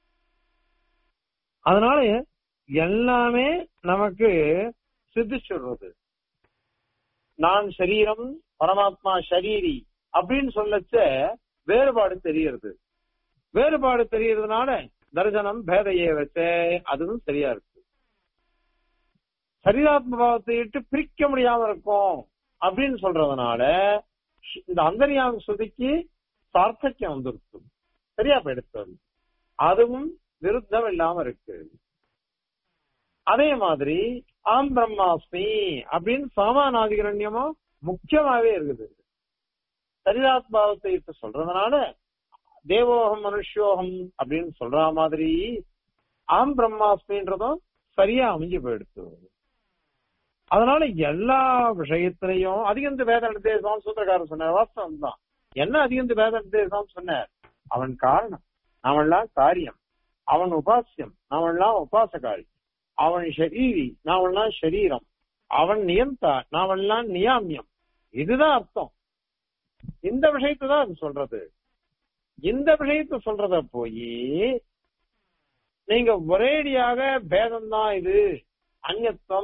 அதனால எல்லாமே நமக்கு சித்திச்சுடுறது நான் சரீரம் பரமாத்மா ஷரீரி அப்படின்னு சொல்லச்ச வேறுபாடு தெரியறது வேறுபாடு தெரியறதுனால தரிசனம் பேதையை வச்ச அதுவும் சரியா இருக்கு சரீராத்ம பாவத்தை இட்டு பிரிக்க முடியாம இருக்கும் அப்படின்னு சொல்றதுனால இந்த அந்தரியாம ஸ்ருதிக்கு சார்த்தக்கியம் வந்துருக்கு சரியா போயிடுத்து அதுவும் விருத்தம் இல்லாம இருக்கு அதே மாதிரி ஆம் பிரம்மாஸ்மி அப்படின்னு சாமானாதிகரண்யமும் முக்கியமாவே இருக்குது சரீராத்மாவத்தை இட்டு சொல்றதுனால தேவோகம் மனுஷோகம் அப்படின்னு சொல்ற மாதிரி ஆம் பிரம்மாஸ்மின்றதும் சரியா அமைஞ்சு போயிடுத்து அதனால எல்லா விஷயத்திலையும் அதிகந்த வேத நிர்தேசம் சூத்திரக்காரர் சொன்னார் வாஸ்தவம் தான் என்ன அதிகந்த வேத நிர்தேசம் சொன்னார் அவன் காரணம் நாமெல்லாம் காரியம் அவன் உபாசியம் நாமெல்லாம் உபாசகாரி அவன் ஷரீரி நாமெல்லாம் ஷரீரம் அவன் நியந்தா நாமெல்லாம் நியாமியம் இதுதான் அர்த்தம் இந்த விஷயத்தை தான் அது சொல்றது இந்த விஷயத்த சொல்றத போய் நீங்க ஒரேடியாக பேதம் தான் இது அந்நத்தம்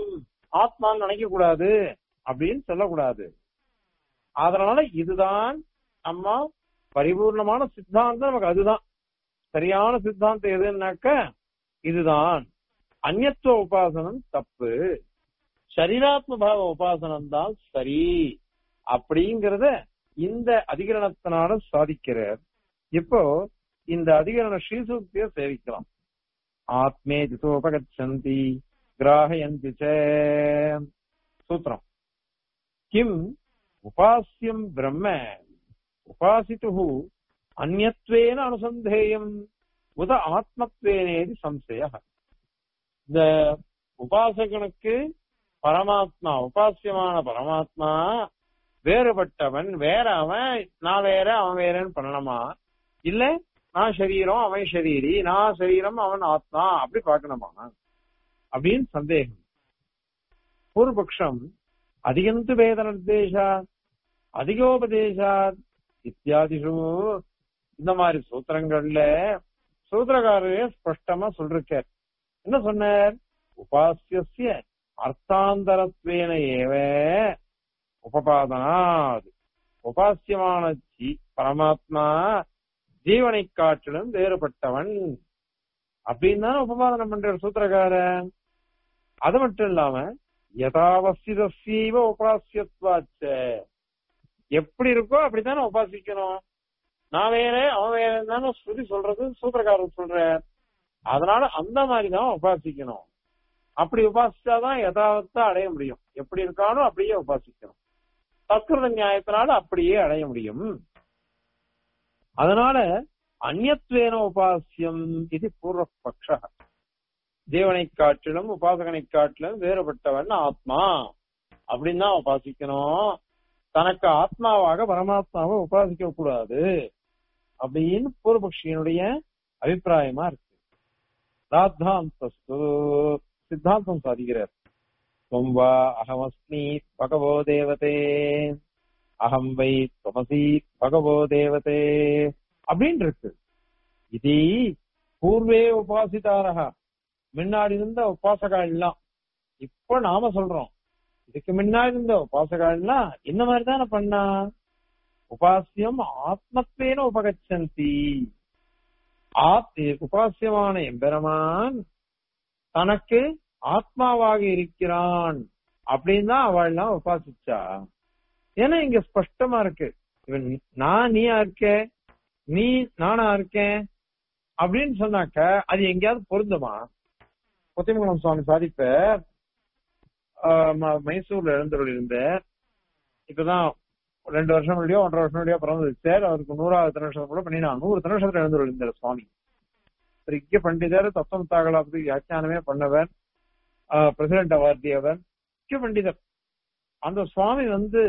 ஆத்மான்னு நினைக்க கூடாது அப்படின்னு சொல்லக்கூடாது அதனால இதுதான் நம்ம பரிபூர்ணமான சித்தாந்தம் நமக்கு அதுதான் சரியான சித்தாந்தம் எதுன்னாக்க இதுதான் அந்நியத்துவ உபாசனம் தப்பு சரீராத்ம பாவ உபாசனம் தான் சரி அப்படிங்கறத இந்த அதிகரணத்தினால சாதிக்கிறார் இப்போ இந்த அதிகரண ஸ்ரீசூக்திய சேவிக்கலாம் ஆத்மே ஜிதோபகச்சந்தி கிராகயந்தி ச சூத்திரம் கிம் உபாசியம் பிரம்ம உபாசித்து அந்நத்வேன அனுசந்தேயம் உத ஆத்மத்வேனேதி சம்சய இந்த உபாசகனுக்கு பரமாத்மா உபாசியமான பரமாத்மா வேறுபட்டவன் வேற அவன் நான் வேற அவன் வேறன்னு பண்ணணுமா இல்ல நான் சரீரம் அவன் சரீரி நான் சரீரம் அவன் ஆத்மா அப்படி பார்க்கணுமா அப்படின்னு சந்தேகம் பூர்வபக்ஷம் அதிகந்து வேத நிர்தேசா அதிகோபதேசாத் இத்தியாதிஷு இந்த மாதிரி சூத்திரங்கள்ல சூத்திரக்காரரே ஸ்பஷ்டமா சொல்றார் என்ன சொன்னார் உபாசிய அர்த்தாந்தரத்வேன ஏவ உபபாதனாத் உபாசியமான ஜீ பரமாத்மா ஜீவனை காட்டிலும் வேறுபட்டவன் அப்படின்னு தானே உபபாதனம் பண்ற சூத்திரக்காரன் அது மட்டும் இல்லாம யதாவசிதசீவ உபாசியத்வாச்ச எப்படி இருக்கோ அப்படித்தானே உபாசிக்கணும் நான் வேற அவன் வேற தானே ஸ்ருதி சொல்றது சூத்திரக்காரர் சொல்ற அதனால அந்த மாதிரிதான் உபாசிக்கணும் அப்படி உபாசிச்சாதான் யதாவத்தா அடைய முடியும் எப்படி இருக்கானோ அப்படியே உபாசிக்கணும் சத்கிருத நியாயத்தினால அப்படியே அடைய முடியும் அதனால அந்நத்வேன உபாசியம் இது பூர்வபக்ஷ தேவனை காட்டிலும் உபாசகனை காட்டிலும் வேறுபட்டவன் ஆத்மா அப்படின்னு தான் உபாசிக்கணும் தனக்கு ஆத்மாவாக பரமாத்மாவை உபாசிக்க கூடாது அப்படின்னு பூர்வபக்ஷியனுடைய அபிப்பிராயமா இருக்கு ராத்தாந்தஸ்து சித்தாந்தம் சாதிக்கிறார் துவம் வா அகமஸ்மி பகவோ தேவதே அகம் வை துவமசி பகவோ தேவதே அப்படின்னு இருக்கு இது பூர்வே உபாசிதாரக முன்னாடி இருந்த உபாசகா எல்லாம் இப்ப நாம சொல்றோம் இதுக்கு முன்னாடி இருந்த உபாசகா எல்லாம் இந்த மாதிரி தானே பண்ணா உபாசியம் ஆத்மத்வேன உபகச்சந்தி ஆத் உபாசியமான எம்பெருமான் தனக்கு ஆத்மாவாக இருக்கிறான் அப்படின்னு தான் அவள்லாம் உபாசிச்சா ஏன்னா இங்க ஸ்பஷ்டமா இருக்கு இவன் நான் நீயா இருக்க நீ நானா இருக்கேன் அப்படின்னு சொன்னாக்க அது எங்கேயாவது பொருந்துமா கொத்திமங்கலம் சுவாமி சாதிப்ப மைசூர்ல எழுந்தருள் இருந்த இப்பதான் ரெண்டு வருஷம் முன்னாடியோ ஒன்றரை வருஷம் முன்னாடியோ பிறந்தது சார் அவருக்கு நூறாவது திருநட்சத்திரம் கூட பண்ணினா நூறு திருநட்சத்திரம் எழுந்தருள் இருந்தார் சுவாமி பெரிய பண்டிதர் தத்துவம் தாகலாபதி வியாக்கியானமே பண்ணவர் பிரசிடண்ட் அவார்டியவர் முக்கிய பண்டிதர் அந்த சுவாமி வந்து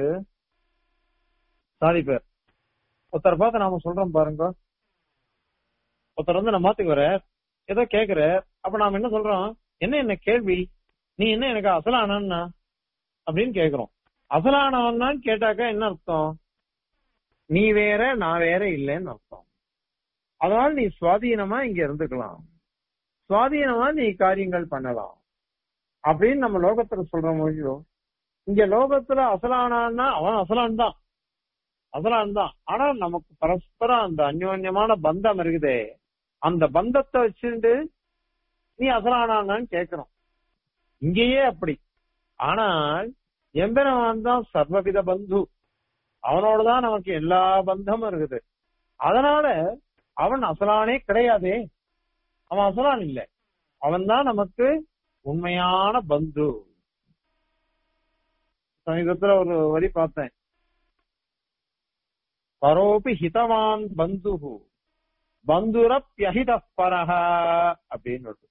சாதிப்பார் ஒருத்தர் பார்த்து நாம சொல்றோம் பாருங்க ஒருத்தர் வந்து நம்ம மாத்துக்கு வர ஏதோ கேக்குற அப்ப நாம என்ன சொல்றோம் என்ன என்ன கேள்வி நீ என்ன எனக்கு அசலானா அப்படின்னு கேக்குறோம் அசலானவன்னான்னு கேட்டாக்கா என்ன அர்த்தம் நீ வேற நான் வேற இல்லைன்னு அர்த்தம் அதனால நீ சுவாதீனமா இங்க இருந்துக்கலாம் சுவாதீனமா நீ காரியங்கள் பண்ணலாம் அப்படின்னு நம்ம லோகத்துல சொல்ற மொழியோ இங்க லோகத்துல அசலானான்னா அவன் அசலான் தான் அசலான் தான் ஆனா நமக்கு பரஸ்பரம் அந்த அந்யோன்யமான பந்தம் இருக்குதே அந்த பந்தத்தை வச்சுட்டு நீ அசலானான்னு கேட்கணும் இங்கேயே அப்படி ஆனால் எம்பெருமான் தான் சர்வவித பந்து அவனோடதான் நமக்கு எல்லா பந்தமும் இருக்குது அதனால அவன் அசலானே கிடையாதே அவன் அசலான் இல்லை அவன் தான் நமக்கு உண்மையான பந்து சமீபத்துல ஒரு வரி பார்த்தேன் பரோபி ஹிதவான் பந்து பந்துரப்பியஹித பரஹ அப்படின்னு வருது.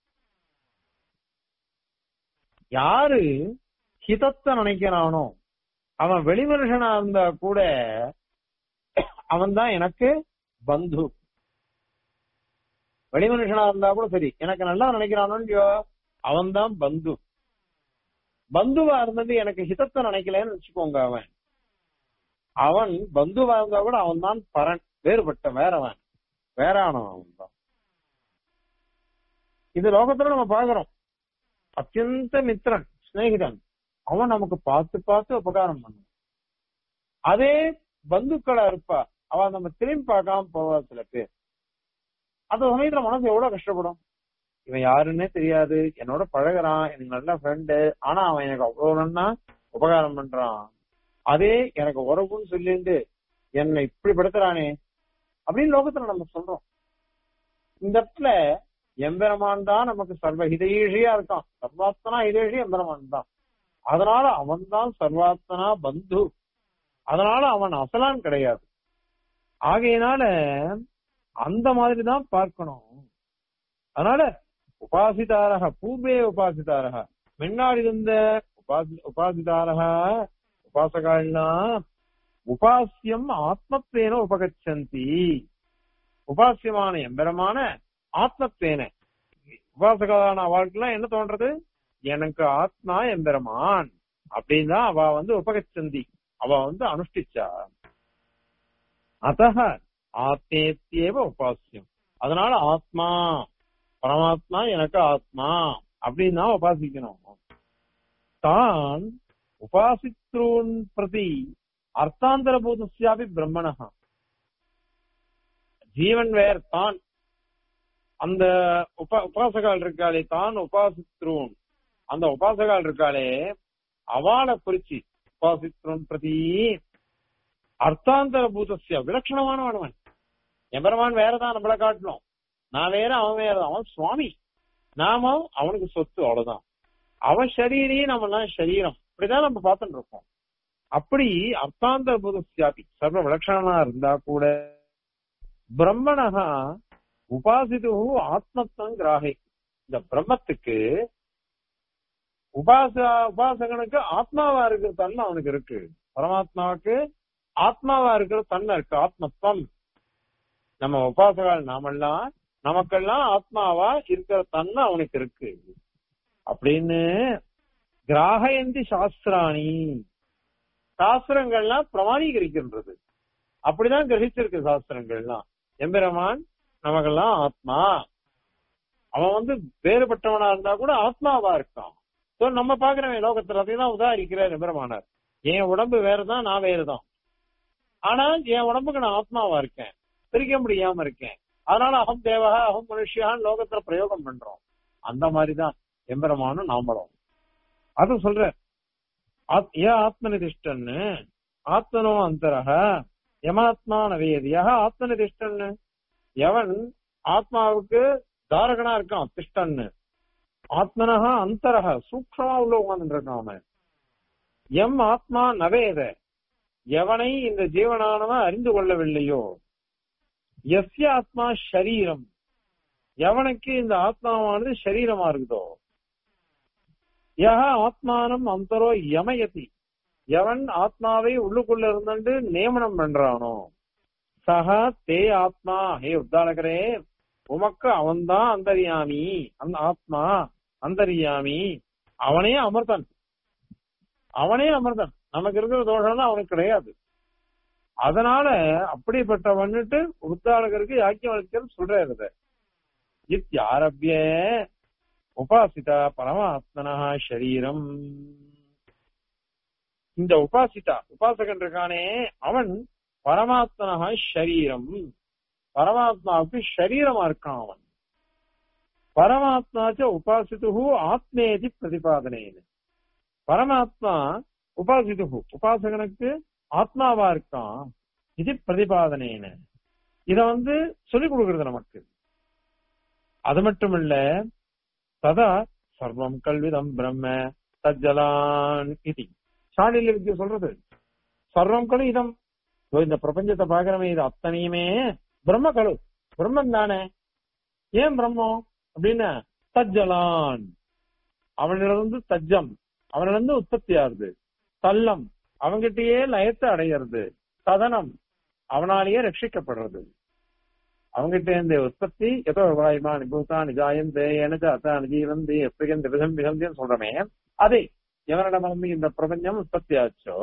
யாரு ஹிதத்தை நினைக்கிறானோ அவன் வெளிமனுஷனா இருந்தா கூட அவன் தான் எனக்கு பந்து வெளிமனுஷனா இருந்தா கூட சரி எனக்கு நல்லா நினைக்கிறானோ இல்லையோ அவன் தான் பந்து பந்துவா இருந்தது எனக்கு ஹிதத்தை நினைக்கலன்னு வச்சுக்கோங்க அவன் அவன் பந்துவா இருந்தா கூட அவன் தான் பரன் வேறுபட்ட வேறவன் வேறானவன் அவன் தான் இது லோகத்துல நம்ம பாக்குறோம் அத்தியந்த மித்திரன் சிநேகிதன் அவன் நமக்கு பார்த்து பார்த்து உபகாரம் பண்ணும் அதே பந்துக்களா இருப்பா அவ நம்ம திரும்பி பார்க்காம போவா சில பேர் அந்த சமயத்துல மனசு எவ்வளவு கஷ்டப்படும் இவன் யாருன்னே தெரியாது என்னோட பழகுறான் எனக்கு நல்ல ஃப்ரெண்டு ஆனா அவன் எனக்கு அவ்வளவு நன்னா உபகாரம் பண்றான் அதே எனக்கு உறவுன்னு சொல்லிட்டு என்னை இப்படி படுத்துறானே அப்படின்னு லோகத்துல நம்ம சொல்றோம் இந்த இடத்துல எம்பெருமான் தான் நமக்கு சர்வ ஹிதேஷியா இருக்கான் சர்வாத்தனா ஹிதேஷி எம்பெருமான் தான் அதனால அவன் தான் சர்வாத்தனா பந்து அதனால அவன் அசலான் கிடையாது ஆகையினால அந்த மாதிரி தான் பார்க்கணும் அதனால உபாசிதாரக பூர்வே உபாசிதாரக முன்னாடி இருந்த உபாசி உபாசிதாரக உபாசகாள்னா உபாசியம் ஆத்மத்வேன உபகச்சந்தி உபாசியமான எம்பரமான ஆத்மத்வேன உபாசகான வாழ்க்கைலாம் என்ன தோன்றது எனக்கு ஆத்மா எம்பெருமான் அப்படின்னு தான் அவ வந்து உபகச்சந்தி அவ வந்து அனுஷ்டிச்சா அத்த ஆத்மேத்தியேவ உபாசியம் அதனால ஆத்மா பரமாத்மா எனக்கு ஆத்மா அப்படின்னு தான் உபாசிக்கணும் தான் உபாசித்ரூன் பிரதி அர்த்தாந்தரபூதஸ்யாபி பிரம்மணஹா ஜீவன் வேர் தான் அந்த உப உபாசகால் இருக்காளே தான் உபாசித்ரூன் அந்த உபாசகால் இருக்காளே அவளை குறிச்சு உபாசித்ரூன் பிரதி அர்த்தாந்தர பூதஸ்ய விலட்சணமானவன் எம்பெருமான் வேறதான் நம்மள காட்டணும் நான் வேற அவன் வேற அவன் சுவாமி நாம அவனுக்கு சொத்து அவ்வளவுதான் அவன் சரீரி நம்ம எல்லாம் சரீரம் இப்படிதான் நம்ம பார்த்துட்டு இருக்கோம் அப்படி அர்த்தாந்தர பூதஸ்யாபி சர்வ விலட்சணனா இருந்தா கூட பிரம்மணகா உபாசிது ஆத்மத்தம் கிராகை இந்த பிரம்மத்துக்கு உபாச உபாசகனுக்கு ஆத்மாவா இருக்கிற தன்மை அவனுக்கு இருக்கு பரமாத்மாவுக்கு ஆத்மாவா இருக்கிற தன்மை இருக்கு ஆத்மத்துவம் நம்ம உபாசகால் நாமெல்லாம் நமக்கெல்லாம் ஆத்மாவா இருக்கிற தன்மை அவனுக்கு இருக்கு அப்படின்னு கிராகயந்தி சாஸ்திராணி சாஸ்திரங்கள்லாம் பிரமாணீகரிக்கின்றது அப்படிதான் கிரகிச்சிருக்கு சாஸ்திரங்கள்லாம் எம்பெருமான் நமக்கெல்லாம் ஆத்மா அவன் வந்து வேறுபட்டவனா இருந்தா கூட ஆத்மாவா இருக்கான் சோ நம்ம பாக்குறவன் லோகத்துல அதைதான் உதாரிக்கிறார் எம்பெருமானார் என் உடம்பு வேறதான் நான் வேறுதான் ஆனா என் உடம்புக்கு நான் ஆத்மாவா இருக்கேன் பிரிக்க முடியாம இருக்கேன் அதனால அகம் தேவகா அகம் மனுஷியான்னு லோகத்துல பிரயோகம் பண்றோம் அந்த மாதிரிதான் எம்பெருமானும் நாமளும் அது சொல்ற ஏன் ஆத்மநிதிஷ்டன்னு ஆத்மனோ அந்தரக யமாத்மா நவேதியாக ஆத்மநிதிஷ்டன்னு எவன் ஆத்மாவுக்கு தாரகனா இருக்கான் திஷ்டன்னு ஆத்மனஹா அந்தரக சூக்ஷமா உள்ள உட்கார்ந்து இருக்கான் அவன் எம் ஆத்மா நவேத எவனை இந்த ஜீவனானவன் அறிந்து கொள்ளவில்லையோ எஸ்ய ஆத்மா ஷரீரம் எவனுக்கு இந்த ஆத்மாவானது சரீரமா இருக்குதோ யக ஆத்மானம் அந்தரோ யமயதி எவன் ஆத்மாவை உள்ளுக்குள்ள இருந்துட்டு நியமனம் பண்றானோ சக தே ஆத்மா ஹே உத்தாலகரே உமக்கு அவன்தான் அந்தரியாமி அந்த ஆத்மா அந்தரியாமி அவனே அமர்தன் அவனே அமர்தன் நமக்கு இருக்கிற தோஷம் அவனுக்கு கிடையாது அதனால அப்படிப்பட்டவன்னுட்டு உத்தாளகருக்கு யாக்கியவழ்க்கர் சொல்றாரு இத்தியாரபிய உபாசிதா பரமாத்மனா ஷரீரம் இந்த உபாசிதா உபாசகன் இருக்கானே அவன் பரமாத்மனா ஷரீரம் பரமாத்மாவுக்கு ஷரீரமா இருக்கான் அவன் பரமாத்மாச்ச உபாசித்து ஆத்மேதி பிரதிபாதனேன் பரமாத்மா உபாசித்து உபாசகனுக்கு ஆத்மாவா இருக்கான் இது பிரதிபாதனேன இத வந்து சொல்லிக் கொடுக்கறது நமக்கு அது மட்டும் இல்ல ததா சர்வம் கல்விதம் பிரம்ம தஜ்ஜலான் இது சாணில வித்திய சொல்றது சர்வம் கழு இதம் இந்த பிரபஞ்சத்தை பாக்குறமே இது அத்தனையுமே பிரம்ம கழு பிரம்மன் தானே ஏன் பிரம்மம் அப்படின்னு தஜ்ஜலான் அவனிலிருந்து தஜ்ஜம் அவனிலிருந்து உற்பத்தி ஆகுது தல்லம் அவங்கிட்டயே லயத்தை அடையிறது சதனம் அவனாலேயே ரட்சிக்கப்படுறது அவங்கிட்ட இந்த உற்பத்தி எதோ வாயுமா நிபூதா நிஜாயந்தே எனது அத்த அனுஜீவந்தி எப்பிகந்தி விதம் விகந்தின்னு சொல்றமே அதே எவனிடமிருந்து இந்த பிரபஞ்சம் உற்பத்தி ஆச்சோ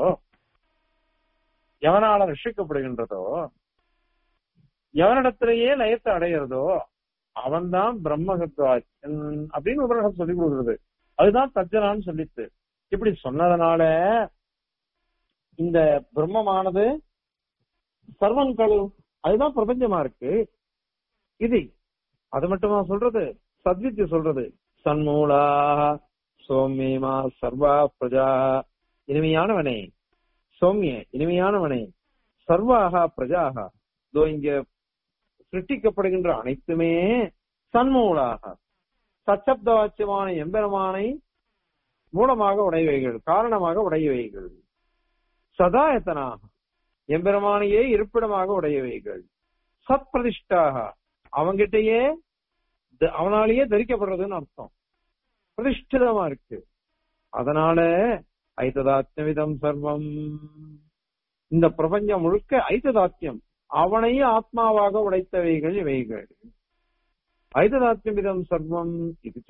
எவனால ரட்சிக்கப்படுகின்றதோ எவனிடத்திலேயே லயத்தை அடையிறதோ அவன்தான் பிரம்மகத்வாச்சன் அப்படின்னு உபரகம் சொல்லிக் கொடுக்குறது அதுதான் தஜ்ஜனான்னு சொல்லித்து இப்படி சொன்னதுனால இந்த பிரம்மமானது சர்வம் கழு அதுதான் பிரபஞ்சமா இருக்கு இது அது மட்டுமா சொல்றது சத்வித்ய சொல்றது சன்மூலா சோமியமா சர்வா பிரஜா இனிமையானவனே சௌமிய இனிமையானவனே சர்வாகா பிரஜாகா இதோ இங்க சிருஷ்டிக்கப்படுகின்ற அனைத்துமே சன்மூலாக சச்சப்த வாச்சியமான எம்பெருமானை மூலமாக உடையவைகள் காரணமாக உடையவைகள் சதாயத்தனாக எம்பெருமானையே இருப்பிடமாக உடையவைகள் சத் பிரதிஷ்டாக அவங்கிட்டயே த- அவனாலேயே தரிக்கப்படுறதுன்னு அர்த்தம் பிரதிஷ்டிதமா இருக்கு அதனால ஐததாத்யவிதம் சர்வம் இந்த பிரபஞ்சம் முழுக்க ஐததாத்தியம் அவனையே ஆத்மாவாக உடைத்தவைகள் இவைகள் ஐததாத்யமிதம் சர்வம் இது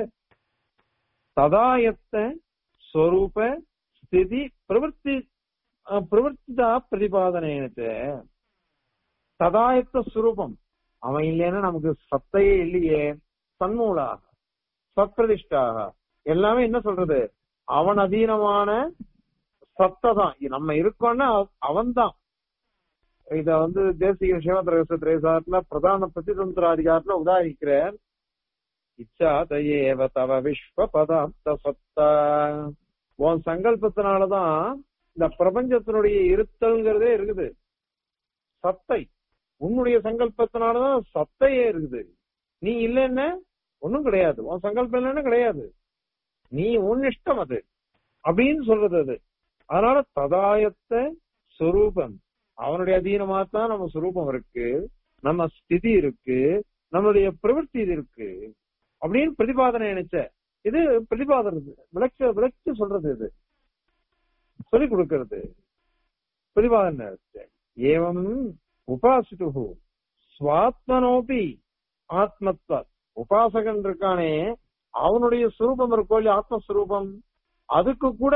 ததாயத்த ஸ்வரூப ஸ்திதி பிரவೃತ್ತಿ பிரவೃತ್ತಿதா பிரதிபாதனேன ததாயத்த ஸ்வரூபம் அவன் இல்லைன்னா நமக்கு சத்தையே இல்லையே சன்மூலாக சத்பிரதிஷ்டாக எல்லாமே என்ன சொல்றது அவன் அதீனமான சத்தை தான் நம்ம இருக்கோம்னா அவன்தான் இத வந்து தேசிய சிவத்திரகச திரேசாத்துல பிரதான பிரதிதந்திராதிகாரத்துல உதாரிக்கிறார் இச்சா தயேவ தவ விஸ்வ பதார்த்த சத்தா உன் சங்கல்பத்தினாலதான் இந்த பிரபஞ்சத்தினுடைய இருத்தல்ங்கிறதே இருக்குது சத்தை உன்னுடைய சங்கல்பத்தினாலதான் சத்தையே இருக்குது நீ இல்லைன்னா ஒண்ணும் கிடையாது உன் சங்கல்பம் இல்லைன்னா கிடையாது நீ உன் இஷ்டம் அது அப்படின்னு சொல்றது அது அதனால ததாயத்த சொரூபம் அவனுடைய அதீனமா தான் நம்ம சுரூபம் இருக்கு நம்ம ஸ்திதி இருக்கு நம்மளுடைய பிரவൃத்தி இது இருக்கு அப்படின்னு பிரதிபாதனை நினைச்ச இது பிரதிபாதனை விளக்க விளக்கி சொல்றது இது சொல்லிக் கொடுக்கிறது பிரதிபாதனை நினைச்ச ஏவம் உபாசிட்டு ஸ்வாத்மனோபி ஆத்மத்வ உபாசகன் இருக்கானே அவனுடைய சுரூபம் இருக்கோ இல்லையா ஆத்மஸ்வரூபம் அதுக்கு கூட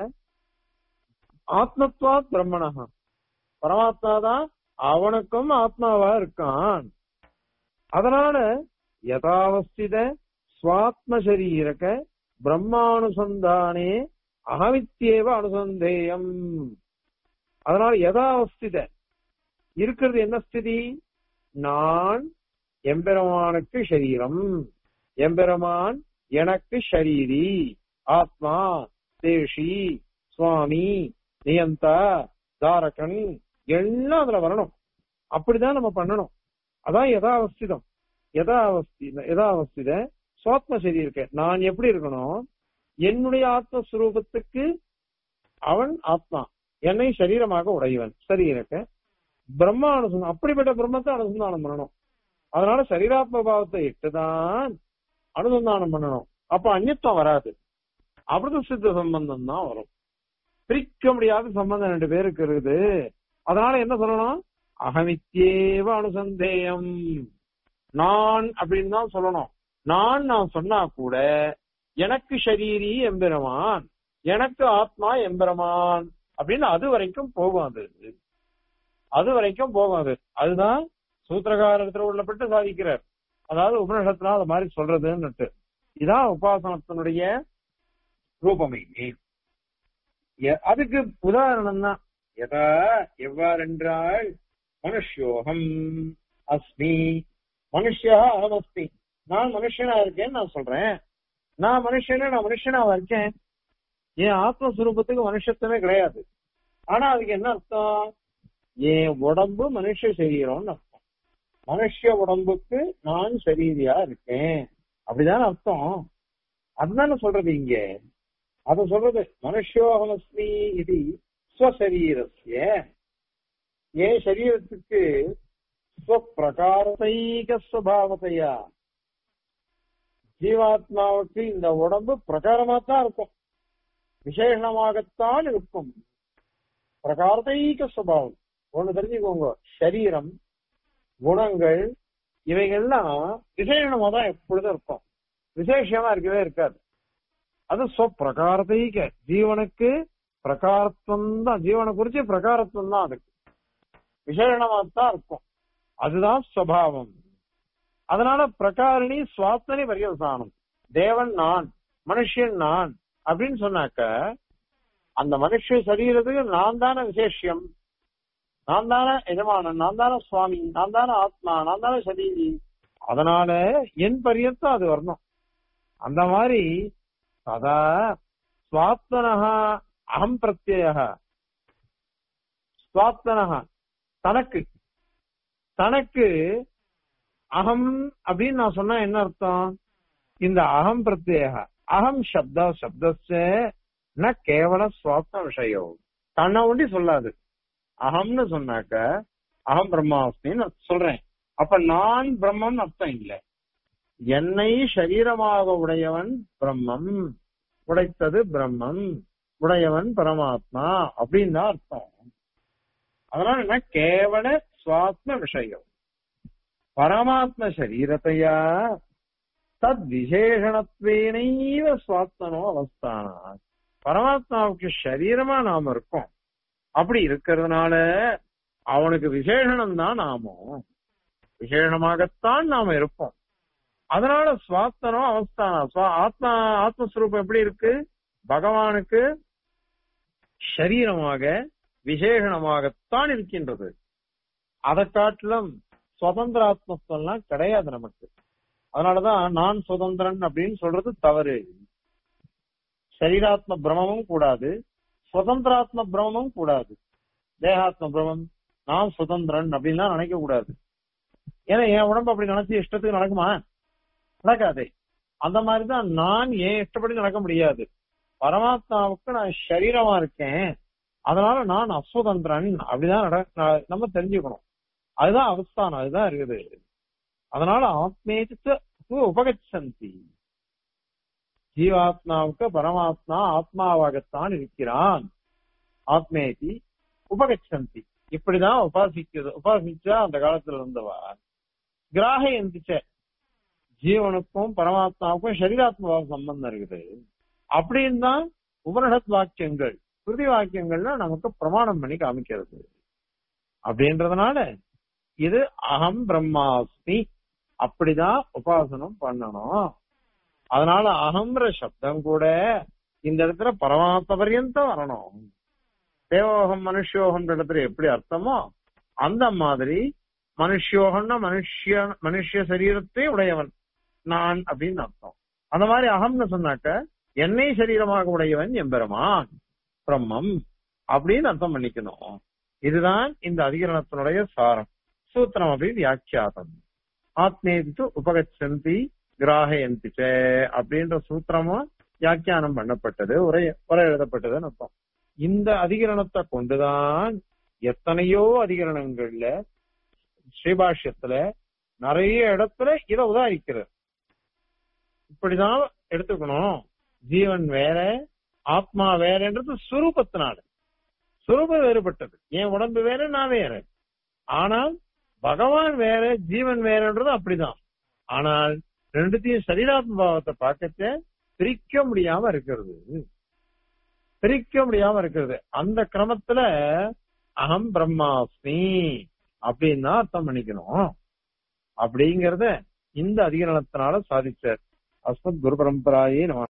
ஆத்மத்வாத் பிரம்மணகம் பரமாத்மா தான் அவனுக்கும் ஆத்மாவா இருக்கான் அதனால யதாவஸ்தித சுவாத்ம சரீரக பிரம்மானுசந்தானே அகமித்யேவ அனுசந்தேயம் அதனால யதாவஸ்தித இருக்கிறது என்ன ஸ்திதி நான் எம்பெருமானுக்கு சரீரம் எம்பெருமான் எனக்கு ஷரீரி ஆத்மா தேஷி சுவாமி நியந்தா தாரகன் எல்லாம் அதுல வரணும் அப்படிதான் நம்ம பண்ணணும் அதான் யதாவஸ்திதம் யதாவஸ்தி யதாவஸ்தித சுவாத்ம சரீர்க்க நான் எப்படி இருக்கணும் என்னுடைய ஆத்மஸ்வரூபத்துக்கு அவன் ஆத்மா என்னை சரீரமாக உடையவன் சரீரக்க பிரம்மா அனுசந்தம் அப்படிப்பட்ட பிரம்மத்தை அனுசந்தானம் பண்ணணும் அதனால சரீராத்ம பாவத்தை இட்டுதான் அனுசந்தானம் பண்ணணும் அப்ப அந்நியத்துவம் வராது அமிர்த சித்த சம்பந்தம் தான் வரும் பிரிக்க முடியாத சம்பந்தம் ரெண்டு பேருக்கு இருக்குது அதனால என்ன சொல்லணும் அகமித்யேவ அனுசந்தேயம் நான் அப்படின்னு தான் சொல்லணும் நான் நான் சொன்னா கூட எனக்கு ஷரீரி எம்பெருமான் எனக்கு ஆத்மா எம்பெருமான் அப்படின்னு அது வரைக்கும் போகும் அது அது வரைக்கும் போகும் அது அதுதான் சூத்திரகாரத்தில் உள்ளப்பட்டு சாதிக்கிறார் அதாவது உபநிஷத்துல அது மாதிரி சொல்றதுன்னுட்டு இதான் உபாசனத்தினுடைய ரூபமே எ- அதுக்கு உதாரணம் தான் எதா எவ்வாறென்றால் மனுஷ்யோகம் அஸ்மி மனுஷியா அகம் அஸ்மி நான் மனுஷனா இருக்கேன்னு நான் சொல்றேன் நான் மனுஷனா நான் மனுஷனாவா இருக்கேன் என் ஆத்மஸ்வரூபத்துக்கு மனுஷத்துவமே கிடையாது ஆனா அதுக்கு என்ன அர்த்தம் என் உடம்பு மனுஷ சரீரம்னு அர்த்தம் மனுஷ உடம்புக்கு நான் சரீரியா இருக்கேன் அப்படிதான் அர்த்தம் அதுதானே சொல்றது இங்க அத சொல்றது மனுஷோகமஸ்மி இது ஸ்வசரீரஸ்ய என் சரீரத்துக்கு ஸ்வப்பிரகாரதைக ஸ்வபாவத்தையா ஜீவாத்மாவுக்கு இந்த உடம்பு பிரகாரமா தான் இருக்கும் விசேஷமாகத்தான் இருக்கும் பிரகாரதைக சுபாவம் ஒண்ணு தெரிஞ்சுக்கோங்க சரீரம் குணங்கள் இவைகள்லாம் விசேஷமா தான் எப்பொழுதும் இருக்கும் விசேஷமா இருக்கவே இருக்காது அது சொப்பிரகாரத்தைக ஜீவனுக்கு பிரகாரத்துவம் தான் ஜீவனை குறிச்சு பிரகாரத்துவம் தான் அதுக்கு விசேஷமா தான் இருக்கும் அதுதான் சுவாவம் அதனால பிரகாரணி சுவாத்தனி பரியவசானம் தேவன் நான் மனுஷன் நான் அப்படின்னு சொன்னாக்க அந்த மனுஷ சரீரத்துக்கு நான் தானே விசேஷம் நான் தானே எஜமானன் நான் தானே சுவாமி நான் தானே ஆத்மா நான் தானே சரீரி அதனால என் பரியந்தம் அது வரணும் அந்த மாதிரி சதா சுவாத்மனஹா அகம் பிரத்யய சுவாத்மனஹா தனக்கு தனக்கு அகம் அப்படின்னு நான் சொன்னா என்ன அர்த்தம் இந்த அகம் பிரத்யேக அகம் சப்த சப்தஸ்ய ந கேவல சுவாத்ம விஷயம் தன்னை ஒண்டி சொல்லாது அகம்னு சொன்னாக்க அகம் பிரம்மாஸ்மின்னு சொல்றேன் அப்ப நான் பிரம்மம் அர்த்தம் இல்லை என்னை சரீரமாக உடையவன் பிரம்மம் உடைத்தது பிரம்மம் உடையவன் பரமாத்மா அப்படின்னு தான் அர்த்தம் அதனால என்ன கேவல சுவாத்ம விஷயம் பரமாத்ம சரீரத்தையா தத் விசேஷணத்வேனைவ சுவாத்மனோ அவஸ்தானா பரமாத்மாவுக்கு சரீரமா நாம இருக்கோம் அப்படி இருக்கிறதுனால அவனுக்கு விசேஷணம் தான் நாமும் விசேஷமாகத்தான் நாம இருப்போம் அதனால சுவாத்தனோ அவஸ்தானா சுவா- ஆத்மா ஆத்மஸ்வரூபம் எப்படி இருக்கு பகவானுக்கு சரீரமாக விசேஷணமாகத்தான் இருக்கின்றது அதை காட்டிலும் சுதந்திர ஆத்மஸ்வெல்லாம் கிடையாது நமக்கு அதனாலதான் நான் சுதந்திரன் அப்படின்னு சொல்றது தவறு சரீராத்ம பிரமமும் கூடாது சுதந்திராத்ம பிரமமும் கூடாது தேகாத்ம பிரமம் நான் சுதந்திரன் அப்படின்லாம் நினைக்க கூடாது ஏன்னா என் உடம்பு அப்படி நினைச்சு இஷ்டத்துக்கு நடக்குமா நடக்காது அந்த மாதிரிதான் நான் ஏன் இஷ்டப்படி நடக்க முடியாது பரமாத்மாவுக்கு நான் சரீரமா இருக்கேன் அதனால நான் அசுதந்திரன் அப்படிதான் நட- ந- நம்ம தெரிஞ்சுக்கணும் அதுதான் அவஸ்தானம் அதுதான் இருக்குது அதனால ஆத்மேச்சு உபகச்சந்தி ஜீவாத்மாவுக்கு பரமாத்மா ஆத்மாவாகத்தான் இருக்கிறான் ஆத்மேதி உபகச்சந்தி இப்படிதான் உபாசிக்கிறது உபாசிச்சா அந்த காலத்துல இருந்தவா கிராக எந்திச்ச ஜீவனுக்கும் பரமாத்மாவுக்கும் சரீராத்மா சம்பந்தம் இருக்குது அப்படின்னு தான் உபனிஷத் வாக்கியங்கள் ஸ்ருதி வாக்கியங்கள்ல நமக்கு பிரமாணம் பண்ணி காமிக்கிறது அப்படின்றதுனால இது அகம் பிரம்மாஸ்மி அப்படிதான் உபாசனம் பண்ணணும் அதனால அகம்ன்ற சப்தம் கூட இந்த இடத்துல பரமாத்ம பரியந்தம் வரணும் தேவோகம் மனுஷயோகம்ன்ற இடத்துல எப்படி அர்த்தமோ அந்த மாதிரி மனுஷயோகம்னா மனுஷ்ய மனுஷ சரீரத்தை உடையவன் நான் அப்படின்னு அர்த்தம் அந்த மாதிரி அகம்னு சொன்னாக்க என்னை சரீரமாக உடையவன் எம்பெருமான் பிரம்மம் அப்படின்னு அர்த்தம் பண்ணிக்கணும் இதுதான் இந்த அதிகரணத்தினுடைய சாரம் சூத்திரம் அப்படி வியாக்கியாதம் ஆத்மேதித்து உபகச்சந்தி கிராகயந்தி ச அப்படின்ற சூத்திரமும் வியாக்கியானம் பண்ணப்பட்டது உரை உரை எழுதப்பட்டதுன்னு அர்த்தம் இந்த அதிகரணத்தை கொண்டுதான் எத்தனையோ அதிகரணங்கள்ல ஸ்ரீபாஷ்யத்துல நிறைய இடத்துல இதை உதாரிக்கிறது இப்படிதான் எடுத்துக்கணும் ஜீவன் வேற ஆத்மா வேறன்றது சுரூபத்தினால சுரூபம் வேறுபட்டது என் உடம்பு வேற நான் வேற ஆனால் பகவான் வேற ஜீவன் வேறன்றது அப்படிதான் ஆனால் ரெண்டுத்தையும் சரீராத்ம பாவத்தை பார்க்கச்ச பிரிக்க முடியாம இருக்கிறது பிரிக்க முடியாம இருக்கிறது அந்த கிரமத்துல அகம் பிரம்மாஸ்மி அப்படின்னு தான் அர்த்தம் பண்ணிக்கணும் அப்படிங்கறத இந்த அதிகரணத்தினால சாதிச்சார் அஸ்மத் குரு பரம்பராயே நம்ம